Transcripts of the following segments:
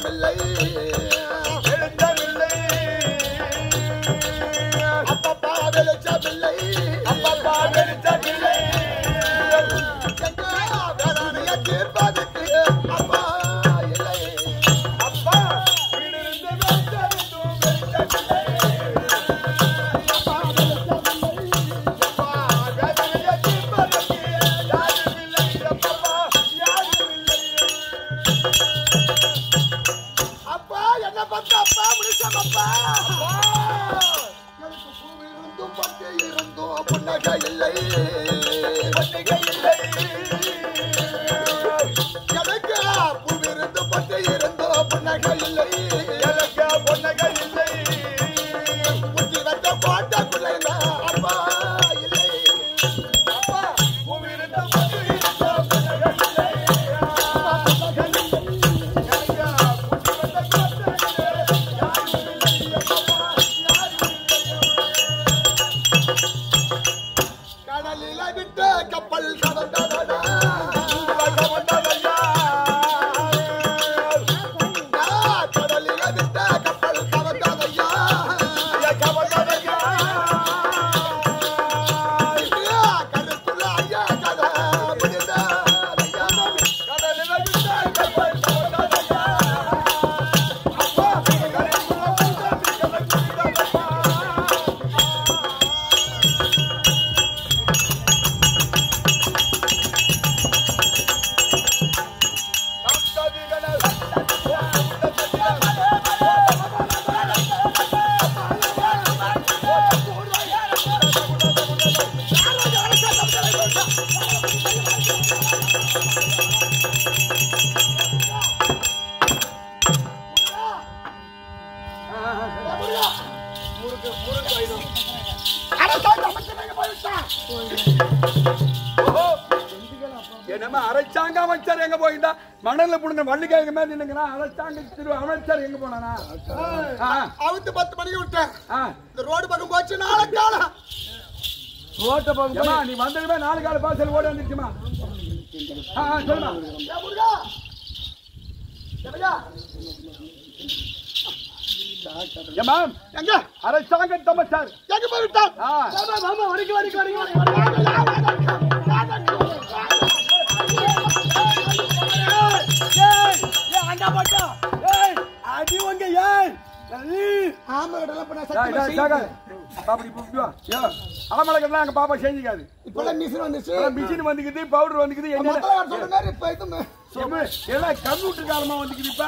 வெளிச்சமில்லை வெளிச்சமில்லை அப்பப்பா வெளிச்சமில்லை அப்பப்பா வெளிச்சமில்லை எங்க வேளாணைய தீர்ப்பதற்கு அப்பா இல்லை அப்பா வீடிருந்து வெளிச்சமில்லும் வெளிச்சமில்லை அப்பா வெளிச்சமில்லை அப்பா வேதனையை தீர்ப்பதற்கு யாரும் இல்லை அப்பப்பா யாரும் இல்லை அப்பா என்ன பண்ற அப்பா முடிச்சம் அப்பா எனக்கு பூவில் இருந்தும் பட்டு இருந்தும் புன்னகை இல்லை பண்டிகை இல்லை எனக்கு பூவில் இருந்தும் பட்டு இருந்தும் புன்னகை இல்லை எனக்கு பொன்னகை இல்லை புத்தி வந்த கோட்டைக்குள்ளே அப்பா இல்லை அப்பா பூமியிலிருந்து வந்து இருந்த பொன்னகை இல்லை கடலில விட்ட கப்பல் கவர்ந்ததடா கடலில விட்ட கப்பல் கவர்ந்ததையா கருப்புல ஐயா கதை முடிந்ததையா என்னமா அரசாங்க அமைச்சர் எங்க போயிட்டா மணல்ல புடுங்க வள்ளிக்காய்க்கு மேல நின்னுங்கிறான் அரசாங்க திரு அமைச்சர் எங்க போனானா ஆ, அவுத்து பத்து மணிக்கு விட்டேன் ஆ. இந்த ரோடு பக்கம் போச்சு நாளை காலம் ஏம்மா, நீ வந்ததுமே நாலு கால பாசல் ஓடி வந்துருச்சுமா ஆ, ஆ, சொல்லுமா ஏ முருகா எப்படியா? ஏம்மா எங்க அரசாங்க அமைச்சர் எங்க போய் விட்டான் ஆ. வாமா, வாமா, வரைக்கும் வரைக்கும் வரைக்கும் வரைக்கும் வரைக்கும் ஆமா இதெல்லாம் இப்ப நான் டேய், சத்தியமா டேய், சாகர். செய்யல. பாப்பா, நீ இப்படி வா. ஏ, ஆமலக்கெல்லாம் எங்க பாப்பா செஞ்சுக்காது இப்பெல்லாம் மிஷின் வந்துச்சு மிஷின் வந்துக்குது பவுடர் வந்துக்குது என்ன மத்தளம் வர சொல்ற மாதிரி இப்ப இது ம- எம்மு, எல்லாம் கம்ப்யூட்டர் காலமா வந்துக்குது இப்ப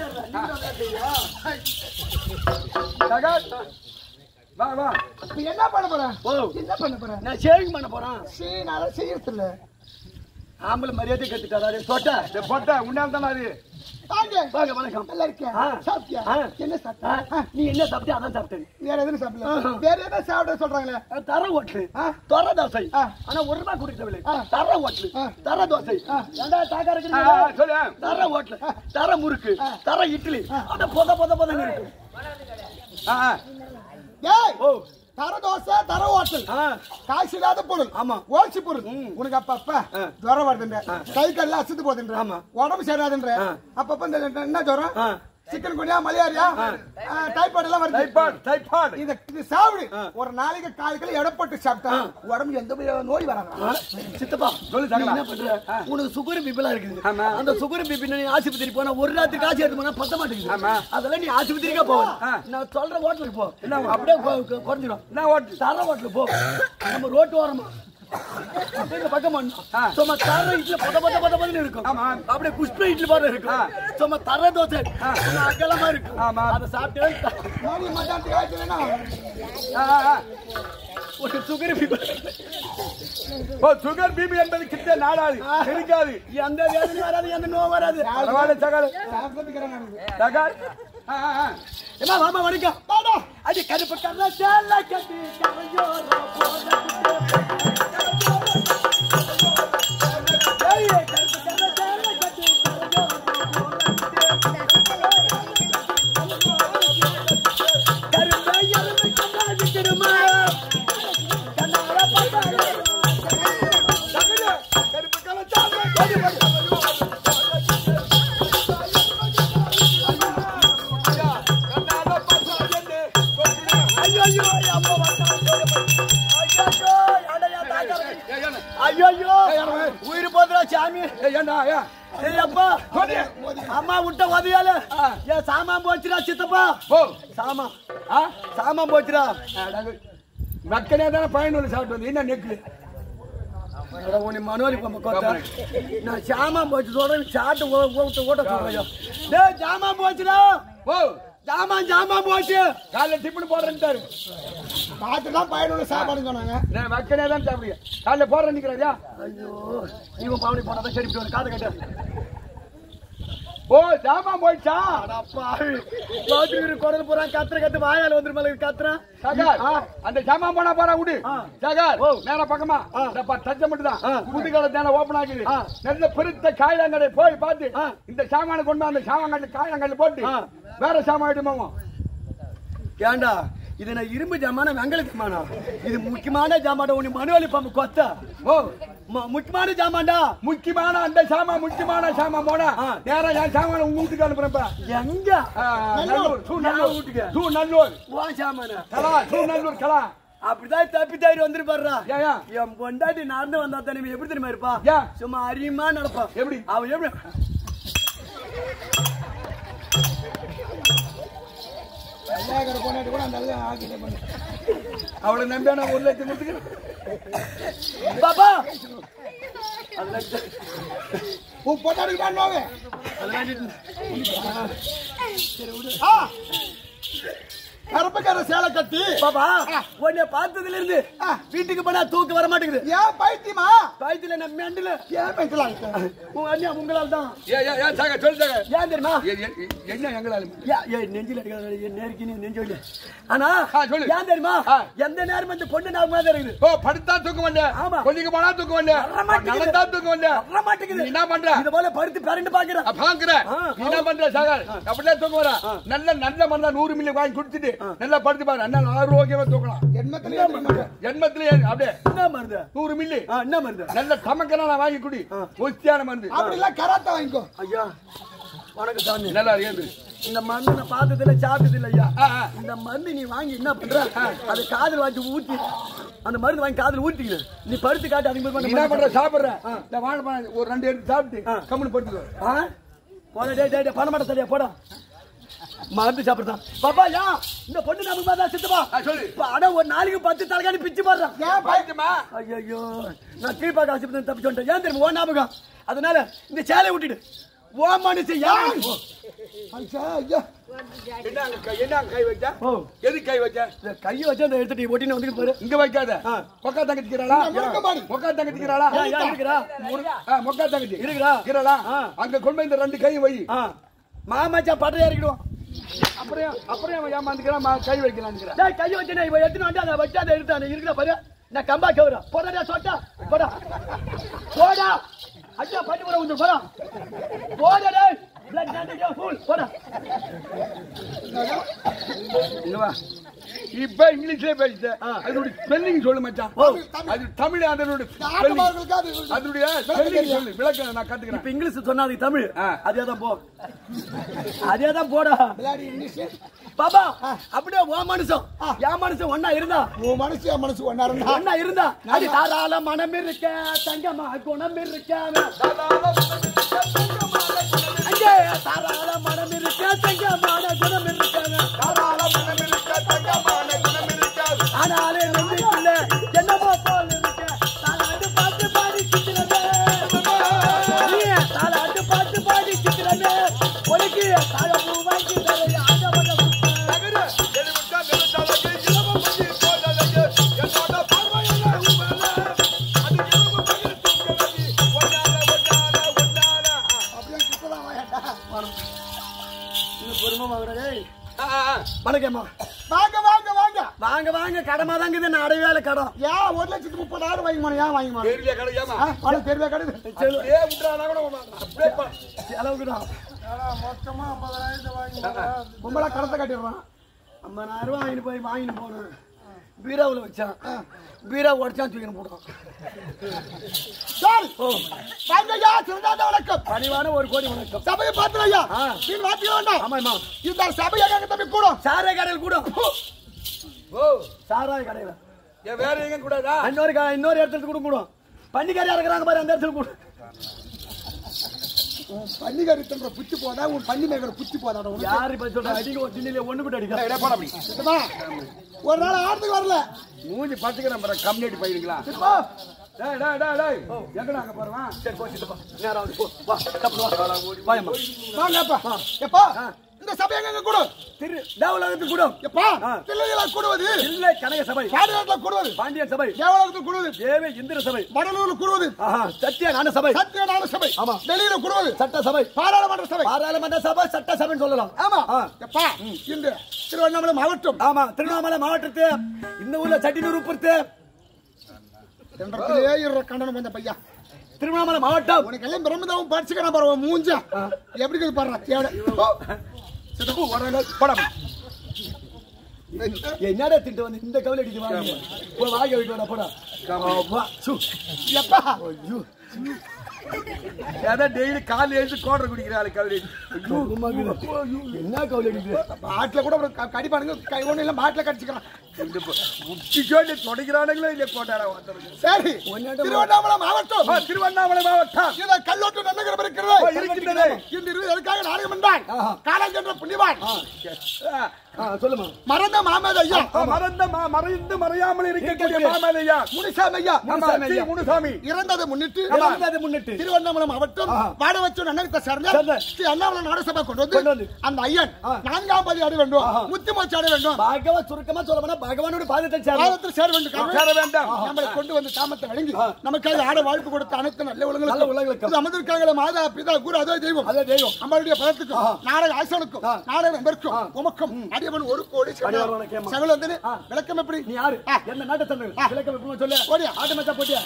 சாகர், வா வா இப்ப என்ன பண்ண போற ஓ என்ன பண்ண போற நான் ஷேவிங் பண்ண போறேன் சீ நான் செய்யறது இல்ல ஆம்பளை மரியாதை கத்துட்டாரு சொட்ட இந்த பொட்டை உன்னால தானே அது வாங்க வாங்க வணக்கம் நல்லா இருக்கேன் ஆ. சாப்பிட்டியா ஆ. என்ன ஆ, சாப்பிட்டா நீ என்ன சாப்பிட்டியா அதான் சாப்பிட்டேன் வேற எதுவும் சாப்பிடல வேற எதுவும் சாப்பிட சொல்றாங்களே தர ஓட்டலு ஆ. தர தோசை ஆ. ஆனா ஒரு ரூபாய் கொடுக்கவில்லை ஆ. தர ஓட்டலு ஆ. தர தோசை ஏண்டா தாக்கா ஆ, இருக்கிறீங்க ஆ, சொல்லு தர ஓட்டலு தர முறுக்கு தர இட்லி அத பொத பொத பொத இருக்கு ஆ, ஆ. ஏய் ஓ தர தோசை தர ஹோட்டல் ஆ காசு இல்லாத பொருள் ஆமா. ஓல்சி பொருள் உனக்கு அப்ப அப்ப ஜுரம் வருதுன்ற கை கல்ல அசுத்து போகுதுன்ற ஆமா. உடம்பு சரியாதுன்ற அப்பப்ப இந்த இந்த என்ன ஜுரம் ஆ. சிக்கன் குனியா மலையாரியா டைபாய்டு எல்லாம் வருது டைபாய்டு டைபாய்டு இத இது சாப்பிடு ஒரு நாளைக்கு காய்களை எடப்பட்டு சாப்பிட்டா உடம்பு எந்த வித நோய் வராது ஆ, சித்தப்பா சொல்லு, நீ சகலா. என்ன பண்ற உனக்கு சுகர் பிபிலாம் இருக்குது ஆமா. அந்த சுகர் பிபி நீ ஆஸ்பத்திரி போனா ஒரு ராத்திரி காசு எடுத்து போனா பத்த மாட்டேங்குது ஆமா. அதெல்லாம் நீ ஆஸ்பத்திரிக்கே போவ ஆ. நான் சொல்ற ஹோட்டலுக்கு போ என்ன அப்படியே கொ- கொ- குறைஞ்சிடும் என்ன ஓட்டு தர ஹோட்டலுக்கு போ நம்ம ரோட்டு ஓரமா இந்த பக்கம் பண்ணணும் ஆ. சும்மா தர இட்லி பத பத பத பதன்னு இருக்கும் ஆமா. அப்படியே குஷ்பு இட்லி போல இருக்கும் சும்மா தர தோசை சும்மா அகலமா இருக்கும் ஆமா. அதை சாப்பிட்டு மணி மத்தியானத்துக்கு ஆயிடுச்சு வேணா ஆ, ஆ, ஆ. ஒரு சுகர் பிபி ஓ சுகர் பிபி என்பது கிட்ட நாடாது இருக்காது எந்த வேதனையும் வராது எந்த நோவும் வராது பரவாயில்ல சகல் சாப்பிட்டுக்கிறேன் நான் சகல் ஆ, ஆ, ஆ. ஏமா மாமா வணக்கம் வாடா அடி கருப்பு கண்ண சேல கட்டி கரையோர போற ஏய் கருப்பு கண்ண சேல கட்டி கருப்பு எலும்பு கண்ணாடி திரும்ப கண்ணால பார்த்தாலே சகலு, கருப்பு கலர் சாப்பிடு. ஓடி, ஓடி. ஏய், ஏண்டா ஏ ஏய் அப்பா சொல்லு. அம்மா விட்ட உதவியால ஆ. ஏன் சாமான் போச்சுடா சித்தப்பா போ சாமான் ஆ சாமான் போச்சுடா மக்களே தானே பயனுள்ள சாப்பிட்டு வந்து என்ன நெக்கு அட உன்னை மனோலி பம்ப கொத்த நான் சாமான் போச்சு சொல்றேன் சாட்டு ஓட்ட ஓட்ட சொல்றேன் டேய் சாமான் போச்சுடா ஓ சாமான் சாமான் போச்சு காலைல டிஃபன் போடுறேன்ட்டாரு பார்த்து தான் பயனுள்ள சாப்பாடு சொன்னாங்க நான் மக்களே தான் சாப்பிடுங்க காலைல போடுறேன் நிக்கிறாரியா ஐயோ இவன் பாவனி போனாதான் சரி இப்படி காது கட்ட ஓ ஜாமான் போயிடுச்சா பாத்துக்கிற குடல் போறான் கத்துற கத்து வாயால வந்துருமா கத்துறான் சகார் அந்த ஜாமான் போனா போறா விடு ஆ. சகார் ஓ. நேரா பக்கமா ஆ. இந்த தச்ச மட்டும் ஆ. தான் புதுக்கடை தானே ஓபன் ஆகுது ஆ. நல்ல பெருத்த காயிலங்கடை போய் பார்த்து ஆ. இந்த சாமானை கொண்டு வந்து அந்த சாமான் காயிலங்கடை போட்டு ஆ. வேற சாமான் எடுமாமா ஏண்டா இது நான் இரும்பு ஜாமான வெங்கல ஜாமானா இது முக்கியமான ஜாமான் உன்னை மனோலி பம்பு கொத்த ஓ ம- முக்கியமான ஜாமான்டா முக்கியமான அந்த சாமான் முக்கியமான சாமான் போனா ஆ. நேரா என் சாமான உங்க வீட்டுக்கு அனுப்புறப்ப எங்க நல்லூர் சூ நான் நல்லூர் வீட்டுக்கு. சூ நல்லூர் உன் ஜாமான கலா சூ நல்லூர் கலா அப்படிதான் தப்பி தவறி வந்துருப்பாருடா ஏன் ஏன்? என் பொண்டாட்டி நடந்து வந்தா தானே எப்படி தெரியுமா இருப்பா ஏன்? சும்மா அறியுமா நடப்பா எப்படி? அவன் எப்படி கல்யாணம் பொண்ணாட்டி கூட அந்த அளவுக்கு ஆக்கிட்டே பண்ணு அவளை நம்பியா நான் ஒரு லட்சம் கொடுத்துக்கிறேன் பாப்பா உன் பொண்ணாடி பண்ணுவாங்க கருப்புக்கார சேலை கட்டி பாப்பா உன்னை பார்த்ததுல இருந்து வீட்டுக்கு போனா தூக்கு வர மாட்டேங்குது ஏன் பைத்தியமா காய்ச்சல நம்ம மெண்டல ஏன் பைத்தியலாம் இருக்க? உன் அண்ணா உங்களால் தான் ஏன் ஏன் ஏன் சாக சொல்லு சாக ஏன் தெரியுமா ஏ- ஏ- ஏ- என்ன எங்களால ஏ- ஏ, நெஞ்சில அடிக்காத, என் நேருக்கு நீ நெஞ்சு வலி. ஆனா ஆ, சொல்லு. ஏன் தெரியுமா ஆ. எந்த நேரம் இந்த பொண்ணு ஞாபகமா தான் இருக்குது ஓ படுத்தா தூக்கம் வரல ஆமா. கொஞ்சம் போனா தூக்கம் வரல வர மாட்டேங்குது. நடந்தா தூக்கம் வரல வர மாட்டேங்குது. நீ என்ன பண்ற இது போல படுத்து பிறண்டு பாக்குறேன் அப்ப பாக்குற ஆ, நீ என்ன பண்ற சாகர் அப்படியே தூக்கம் வர நல்ல நல்ல மருந்தா நூறு மில்லி வாங்கி குடிச்சிட்டு நல்லா படுத்து பாரு நல்லா ஆரோக்கியமா தூக்கலாம் ஜென்மத்திலே ஏத்துக்க மாட்டேன். ஜென்மத்திலே அப்படியே என்ன மருந்து நூறு மில்லி ஆ, என்ன மருந்து நல்ல தமக்கனா நான் வாங்கி குடி ஒஸ்தியான மருந்து அப்படி இல்ல கராத்தா வாங்கிக்கோ ஐயா வணக்கம் சாமி நல்லா இருக்கு இந்த மருந்து நான் பார்த்தது இல்ல சாப்பிட்டது இல்ல ஐயா ஆ, ஆ. இந்த மருந்து நீ வாங்கி என்ன பண்ற அது காதுல வாங்கி ஊத்தி அந்த மருந்து வாங்கி காதுல ஊத்திக்கிற நீ படுத்து காட்டு அதுக்கு நீ பிறகு என்ன அந்த பண்ற மருந்து சாப்பிடுற இந்த வாழைப்பழம் ஒரு ரெண்டு எடுத்து சாப்பிட்டு ஆ. கம்முனு படுத்துக்கோ ஆ? போடா, டேய், டேய், டேய், பண்ண மாட்டேன் சரியா போடா மருந்து சாப்பிடுதான் பாப்பா யா இந்த பொண்ணு நமக்கு தான் சித்துப்பா ஆ, சொல்லு. இப்ப அட ஒரு நாளைக்கு பத்து தலைகாணி பிச்சு போடுறான் ஏன் பை- பைத்தியமா ஐயோ நான் கீழ்பாக்க ஆஸ்பத்திரி தப்பிச்சு வந்துட்டேன் ஏன் தெரியுமா ஓ ஞாபகம் அதனால இந்த சேலை விட்டுடு ஓ மனுஷன் ஏன் ஐயா, ஐயா. என்ன அங்க கை- என்ன அங்க கை வச்சா ஓ எது கை வச்ச இந்த கையை வச்சு அந்த எடுத்துட்டு ஒட்டின்னு வந்துட்டு பாரு இங்க வைக்காத ஆ. மொக்கா தங்கச்சிக்கிறாளா நான் முறுக்க மாடி. மொக்கா தங்கச்சிக்கிறாளா ஏன், ஏன் இருக்கிறா ஆ, மொக்கா தங்கச்சி இருக்குடா. இருக்கிறாளா ஆ. அங்க கொண்டு போய் இந்த ரெண்டு கையும் வை ஆ மாமாச்சா பட்டையா இறக்கிடுவான் அப்புறம் அப்புறம் அவன் ஏமாந்துக்கிறான் மா- கை வைக்கலான்னுக்கிறான் டேய் கையை வச்சு நான் இவன் எடுத்துன்னு வந்து அதை வச்சு அதை எடுத்து அந்த இருக்கிற பாரு நான் கம்பா கவுரா போடா சொட்டா போடா போடா ஐயா பண்ணி போட வந்து போடா போடா டேய் பிளட் நாட்டியா ஃபுல் போடா இங்க வா இப்ப இங்கிலீஷ்ல பேசிட்ட ஆ. அதனுடைய ஸ்பெல்லிங் சொல்லு மச்சான் ஓ. அது தமிழ் அதனுடைய இந்த spelling. ஆட்டமார்களுக்கு அது அதனுடைய ஸ்பெல்லிங் சொல்லு விளக்க நான் கத்துக்கிறேன் இப்ப இங்கிலீஷ் சொன்னா அது தமிழ் ஆ. அதே தான் போ அதே தான் போடா விளையாடி இங்கிலீஷ் பாபா அப்படியே ஓ மனுஷன் என் மனுஷன் ஒன்னா இருந்தா உன் மனசு என் மனசு ஒன்னா இருந்தா ஒன்னா இருந்தா அது தாராள மனம் இருக்க தங்கமா குணம் இருக்க அங்கே தாராள மனம் இருக்க தங்கமான குணம் இருக்காங்க ஆனாலே நெஞ்சுக்குள்ள என்னமோ போல் இருக்க தாலாட்டு பாட்டு பாடி சித்திரமே நீ தாலாட்டு பாட்டு பாடி சித்திரமே உனக்கு தாழம்பூ வாங்கி தரைய ஆண்டவன அப்படியே கிட்டதான் வாயாண்டா. பொறுமை வாங்குறே வணக்கம்மா வாங்க வாங்க வாங்க வாங்க வாங்க கடமா தாங்க இது அடைவேல கடம் ஏன் ஒரு லட்சத்து முப்பதாயிரம் வாங்கி மாட்டேன் ஏன் வாங்கி மாட்டேன் தெரியல கிடையாமா பணம் தெரியல கிடையாது அப்படியே விட்டுறானா கூட அப்படியே பா. செலவுக்கு தான் மொத்தமா ஐம்பதாயிரத்தை வாங்கி கும்பலா கடத்தை கட்டிடுறான் ஐம்பதாயிரம் ரூபாய் வாங்கிட்டு போய் வாங்கிட்டு போனேன் பீராவில் வச்சான் பீரா உடச்சான் தூக்கின்னு போட்டான் சார் வாங்க ஐயா சிறந்தாத வணக்கம் பணிவான ஒரு கோடி வணக்கம் சபையை பார்த்து ஐயா ஆ. நீ வாத்திக்க வேண்டாம் ஆமாம்மா இந்த சபையை எங்க தம்பி கூடும் சாராய கடையில் கூட ஓ சாராய கடையில் ஏன் வேற எங்க கூடாதா இன்னொரு க- இன்னொரு இடத்துல கூட கூடும் பன்னிக்காரி இறக்குறாங்க பாரு அந்த இடத்துல கூட உன் பன்னி கருத்துன்ற புத்தி போதா உன் பன்னி மேய்க்கிற புத்தி போதாடா உனக்கு யாரு இப்ப சொல்ற அடிக்க ஒரு திண்ணில ஒண்ணு கூட அடிக்க டேய், போடா அப்படி. சித்தப்பா, ஒரு நாள் ஆடுறதுக்கு வரல மூஞ்சி பத்துக்கிறேன் பாரு கம்யூனிட்டி பையனுங்களா சித்தப்பா, டேய் டேய் டேய் டேய் எங்கடா அங்க போறவா சரி போ சித்தப்பா நேரா வந்து போ வா தப்பு வா வாயம்மா வாங்கப்பா எப்பா இந்த சபை எங்க கூட திரு தேவலோகத்துக்கு கூடும் எப்பா ஆ. தில்லையில கூடுவது இல்லை கனக சபை பாடிநாட்டுல கூடுவது பாண்டியன் சபை தேவலோகத்தில் கூடுவது தேவி இந்திர சபை வடலூர்ல கூடுவது ஆஹா சத்திய ஞான சபை சத்தியநாத சபை ஆமா. வெளியில கூடுவது சட்ட சபை பாராளுமன்ற சபை பாராளுமன்ற சபை சட்ட சபைன்னு சொல்லலாம் ஆமா ஆ. எப்பா இந்த திருவண்ணாமலை மாவட்டம் ஆமா திருவண்ணாமலை மாவட்டத்து இந்த ஊர்ல சட்டினூர் உப்புறது என்றத்திலே இருற கண்டனம் வந்த பையா திருவண்ணாமலை மாவட்டம் உனக்கு எல்லாம் பிரம்மதாவும் படிச்சுக்கிறான் பாரு உன் மூஞ்சா எப்படி இருக்குது பாரு தேவை சித்தப்பு உடனே போடா அப்படி. என்னடா திட்டு வந்து இந்த கவலை அடிக்க வாங்க போ வாங்க வீட்டு வாடா போடா வா சு எப்பா ஐயோ அதான் டெய்லி காலைல எழுந்து கோடரை குடிக்கிறாள் கவிதை சும்மா இருக்குது. என்ன கவலை அடிக்குது மாட்டுல கூட ஒரு க- கடிப்பானுங்க கை ஒண்ணு இல்ல மாட்டுல கடிச்சுக்கிறான் முட்டிச்சோண்டி தொடக்கிறானுங்களோ இல்லையா கோட்டாரா ஒருத்தருக்கு சரி திருவண்ணாமலை மாவட்டம் ஆ, திருவண்ணாமலை மாவட்டம் இதை கல்லோட்டு நன்னகரம் ஆ, இருக்கிறது இருக்கின்றது. இந்த இருபது எதுக்காக நாடகம் என்றான் ஆஹா. காலஞ்சென்ற புண்ணியவான் ஆ, ஆ சொல்லுமா மறந்த மாமேத ஐயா ஆ, மறந்த மா- மறைந்து மறையாமல் இருக்கக்கூடிய மாமலையா முனிசாமி ஐயா ஆமா, சி. முனுசாமி இறந்ததை முன்னிட்டு இறந்ததை முன்னிட்டு திருவண்ணாமலை மாவட்டம் ஆஹா. வாடவச்சு நன்னகத்தை சேர்ந்த சேர்ந்த. ஸ்ரீ அண்ணாமலை நாடசபை கொண்டு கொண்டு வந்து வந்து. அந்த ஐயன் ஆ. நான்காம் பதி அடி வேண்டும் ஆஹா. முத்தி மோச்சி அடி வேண்டும் பாகவ சுருக்கமா சொல்ல போனா பகவானோட பாதத்தை சேரணும் பாதத்தில் சேர வேண்டும் சேர வேண்டாம். நம்மளை கொண்டு வந்து தாமத்தை வழங்கி நமக்காக ஆட வாழ்ப்பு கொடுத்த அனைத்து நல்ல நல்ல உலகங்களுக்கும் உலகளுக்கும். இது அமர்ந்திருக்காங்களே மாதா பிதா குரு அதே தெய்வம் அதே தெய்வம். நம்மளுடைய பதத்துக்கும் ஆஹா. நாடக ஆசனுக்கும் ஆ. நாடக நம்பருக்கும் உமக்கும் அடியவன் ஒரு கோடி அடியவன் வணக்கம். செவல் வந்து ஆ. விளக்கம் எப்படி நீ யாரு ஆ. என்ன நாட்டை தந்தது விளக்கம் எப்பவுமே சொல்லு ஓடியா. ஆட்டு மச்சா போட்டியா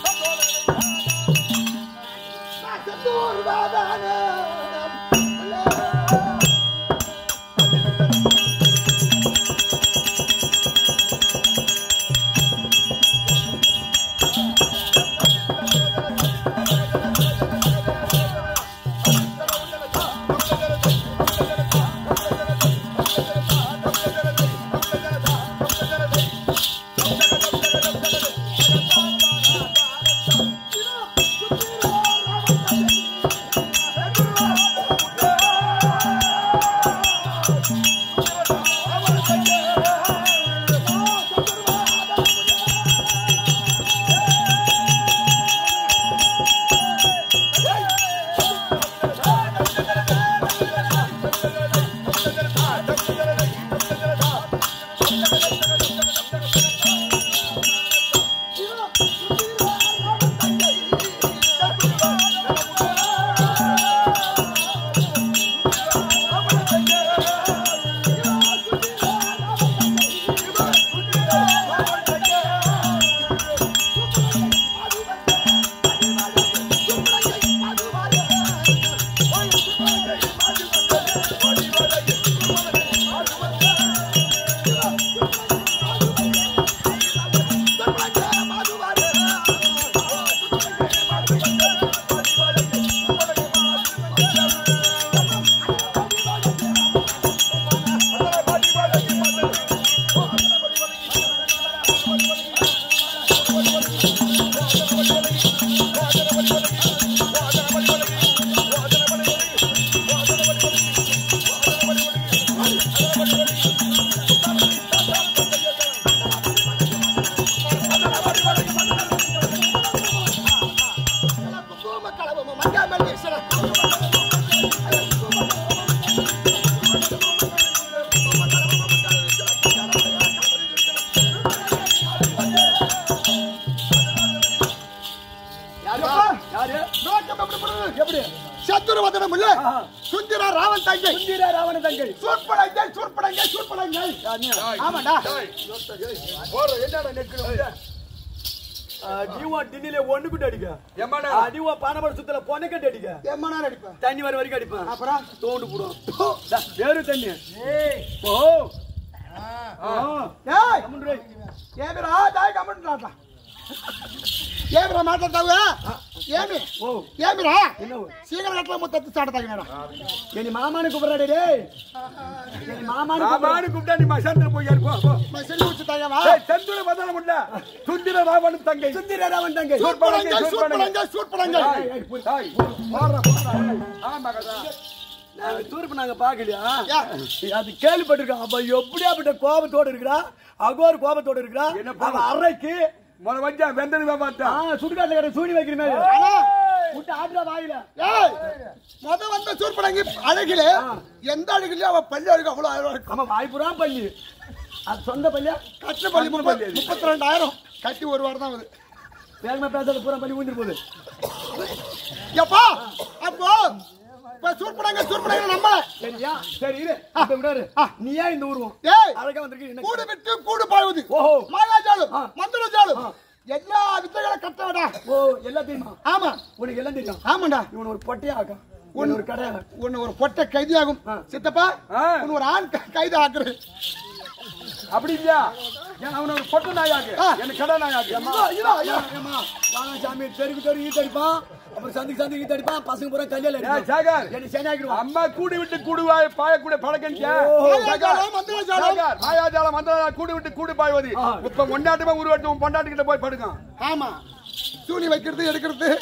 யாரு எப்படி சத்துருவதனம் இல்ல ஆஹா. சுந்தரா ராவன் தங்கை சுந்தர ராவண தங்கை சூர்படங்கை சூர்படங்கை சூர்படங்கை ஆமாடா என்னடா நெக்குற ஜீவா டின்னில ஒண்ணு கூட அடிக்க எம்மாடா அடிவா பானமர சுத்தல பொண்ணை கட்டி அடிக்க எம்மனா அடிப்பேன் தண்ணி வர வரைக்கும் அடிப்பேன் அப்புறம் தோண்டு போடுவோம் வேறு தண்ணி ஓ ஏய் அமுன்றை ఏమిరా దాయి గమ్మంటున్నా ఏమిరా మాట్లాడతావు ఏమి ఓ ఏమిరా என்னவு సీగర గట్ల ముత్త చాట తగినాడా என் மாமானு கூப்பிடுறாடே டேய் என் மாமானு கூப்பிடுறா. மாமான்னு கூப்பிட்டா நீ மசாந்திர போய் போ போ మసలి వచ్చి తాగావా ஏய், செந்தூர பதான புள்ள சுந்திர ராவணன் தங்கை சுந்தரராமன் தங்கை சூர்பனங்கை, சூர்பனங்கை, சூர்பனங்கை, சூர்பனங்கை. தாய், போடுறா, போடுறா. ஆமா கதா. நாங்க தூர்ப்பு நாங்க பாக்கலையா யா. அது கேள்விப்பட்டிருக்கோம் அவ எப்படியாப்பட்ட கோபத்தோட இருக்கிறா அகோர் கோபத்தோட இருக்கிறா என்ன அவ அறைக்கு முத வச்சா வெந்தது பார்த்தா ஆ, சுடுகாட்டுல கிடக்கு சூனி வைக்கிற மாதிரி ஆனா, விட்டு ஆடுறா வாயில ஏய், முத வந்த சூர்பனங்கி அழகிலே எந்த அழகிலயும் அவ பள்ளி அழகு அவ்வளவு அழகா இருக்கும் ஆமா வாய்ப்புறான் பள்ளி அது சொந்த பள்ளியா கட்டின பள்ளி முப்பத்தி முப்பத்தி ரெண்டாயிரம் கட்டி ஒரு வாரம் தான் ஆகுது வேகமா பேசாத பூரா பள்ளி ஊந்திட்டு போகுது எப்பா அப்போ இப்ப சூர்பனங்க சூர்பனங்க நம்பல சரியா சரி இரு இப்ப விடாரு நீ ஏன் இந்த ஊருவோம் ஏய் அழகா வந்திருக்கு என்ன கூடு விட்டு கூடு பாய்வது ஓஹோ. மாயாஜாலம் ஆ. மந்திரஜாலம் எல்லா வித்தைகளை கட்டவடா ஓ எல்லாம் தெரியுமா ஆமா உனக்கு எல்லாம் தெரியும் ஆமாண்டா இவன் ஒரு பொட்டையா ஆக்கா உன் ஒரு கடையா உன்னை ஒரு பொட்டை கைதியாகும் சித்தப்பா ஆ. உன்னை ஒரு ஆண் க- கைது ஆக்குறேன் அப்படி இல்லையா ஏன் அவன ஒரு பொட்ட நாயாக்கு ஆ. எனக்கு கடை நாயாக்கு வாங்க சாமி தெருக்கு தெரு ஈட்டு அடிப்பான் அப்புறம் சந்திக்கு சந்திக்கு ஈட்டு அடிப்பான் பசங்க பூரா கல்யாணம் ஏய், அடிப்பான் சேகர் என்ன சேனாக்கிடுவான் அம்மா கூடி விட்டு கூடுவாய் பாயக்கூடிய பழக்கன்றியா மாயாஜாலம் மந்திரஜாலம் மாயாஜாலம் மந்திரம் கூடி விட்டு கூடி பாய்வது ஆ. இப்ப கொண்டாட்டமா உருவாட்டு உன் பொண்டாட்டி கிட்ட போய் படுக்கும் ஆமா சூனி வைக்கிறது எடுக்கிறது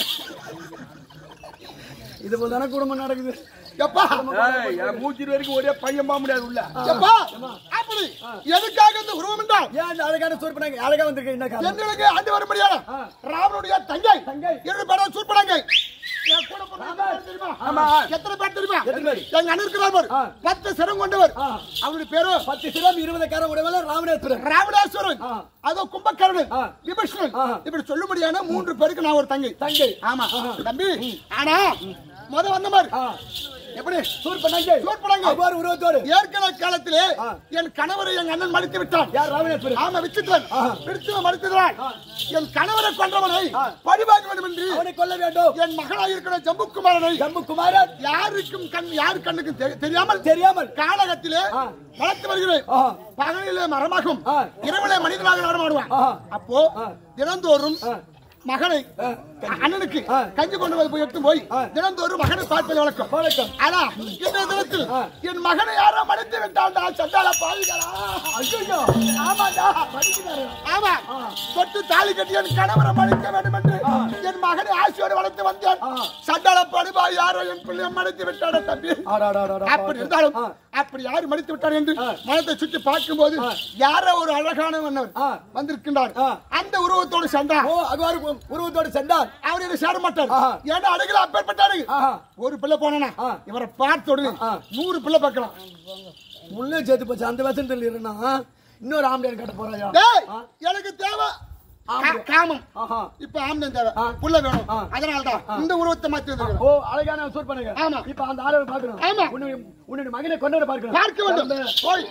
இது போல தானே குடும்பம் நடக்குது எப்பா ஏய், என் மூச்சிரு வரைக்கும் ஒரே பையன் போக முடியாது உள்ள எப்பா அப்படி எதுக்காக இந்த உருவம் என்றால் ஏன் இந்த அழகான சூர் பண்ணாங்க அழகா வந்திருக்க என்ன காரணம் எங்களுக்கு ஆண்டு வர முடியாது ராவனுடைய தங்கை தங்கை. இரு பேரும் சூர்பனங்கை என் கூட பிறந்தவங்க யார் தெரியுமா? ஆமா. எத்தனை பேர் தெரியுமா எத்தனை பேர்? எங்க அண்ணன் இருக்கிறார் பாரு. ஆ. பத்து சிரம் கொண்டவர் ஆ. அவருடைய பேரு பத்து சிரம் இருபது காரம் உடையவள ராமணேஸ்வரர் ராவணேஸ்வரன் ஆ. அதோ கும்பகர்ணன் ஆ. விபீஷணன் ஆ. இப்படி சொல்லும்படியான மூன்று பேருக்கு நான் ஒரு தங்கை தங்கை ஆமா தம்பி ஆனா முத வந்த மாதிரி ஆ. எப்படி சூர் பண்ணாங்க சூர் பண்ணாங்க. அவ்வாறு உருவத்தோடு ஏற்கனவே காலத்திலே ஆ. என் கணவரை என் அண்ணன் மடித்து விட்டான் யார் ராமணேஸ்வரர் ஆமா விச்சுட்டான் ஆ. விடுத்து மடித்துதான் என் கணவரை கொன்றவனை ஆ. பழிவாக்க வேண்டும் என்று அவனை கொல்ல வேண்டும் என் மகனாக இருக்கிற ஜம்புக்குமாரனை ஜம்மு குமாரன் யாருக்கும் கண் யார் கண்ணுக்கும் தெ- தெரியாமல் தெரியாமல் காலகத்திலே ஆ. வளர்த்து வருகிறேன் ஆ. பகலிலே மரமாகும் ஆ. இரவிலே மனிதனாக நடமாடுவான் ஆ. அப்போ ஆ. தினந்தோறும் ஆ. மகனை ஆ. அண்ணனுக்கு ஆ. கஞ்சி கொண்டு வந்து போய் எடுத்து போய் ஆ. தினந்தோறும் மகனை பார்ப்பது வழக்கம் வணக்கம் ஆனா இந்த தினத்தில் ஆ. என் மகனை யாரோ மடித்து விட்டான்டா சண்டால பாவிகளா ஐயோ ஆமாடா படிக்கிறாரு ஆமா தொட்டு தாலி கட்டி என் கணவரை மடிக்க வேண்டும் என்று என் மகனை ஆசையோடு வளர்த்து வந்தேன் ஆ. சண்டால படுபா யாரோ என் பிள்ளையை மடித்து விட்டாட தம்பி ஆடாடாடா அப்படி இருந்தாலும் ஆ. அப்படி யாரு மடித்து விட்டார் என்று ஆ. மனத்தை சுற்றி பார்க்கும்போது யாரோ ஒரு அழகான மன்னர் ஆ. வந்திருக்கின்றார் ஆ. அந்த உருவத்தோடு சண்டா ஓ அவ்வாறு உருவத்தோடு சென்றார் அவர் என்ன சேர மாட்டார் ஆஹா. ஏன்னா அழகில அப்பேற்பட்டாரு ஆஹா. ஒரு பிள்ளை போனா ஆ. இவரை பார்த்த உடனே ஆ. நூறு பிள்ளை பார்க்கலாம் முள்ளே சேர்த்து போச்சு அந்த வசனத்தில் இருந்தா இன்னொரு ஆம்பளையன் கட்ட போறாயா டேய் ஆ. எனக்கு தேவை ஆம்பளை. கா- காமம் ஆஹா இப்ப ஆம்பளை தேவை ஆ. புள்ள வேணும் ஆ. அதனாலதான் இந்த உருவத்தை மாத்தி வந்திருக்கிறேன். ஓ அழகான சூட் பண்ணுங்க ஆமா. இப்ப அந்த ஆளை பார்க்கணும் ஆமா. உன்னுடைய உன்னுடைய மகனை கொண்டு வர பார்க்கணும் பார்க்க வேண்டும் போய்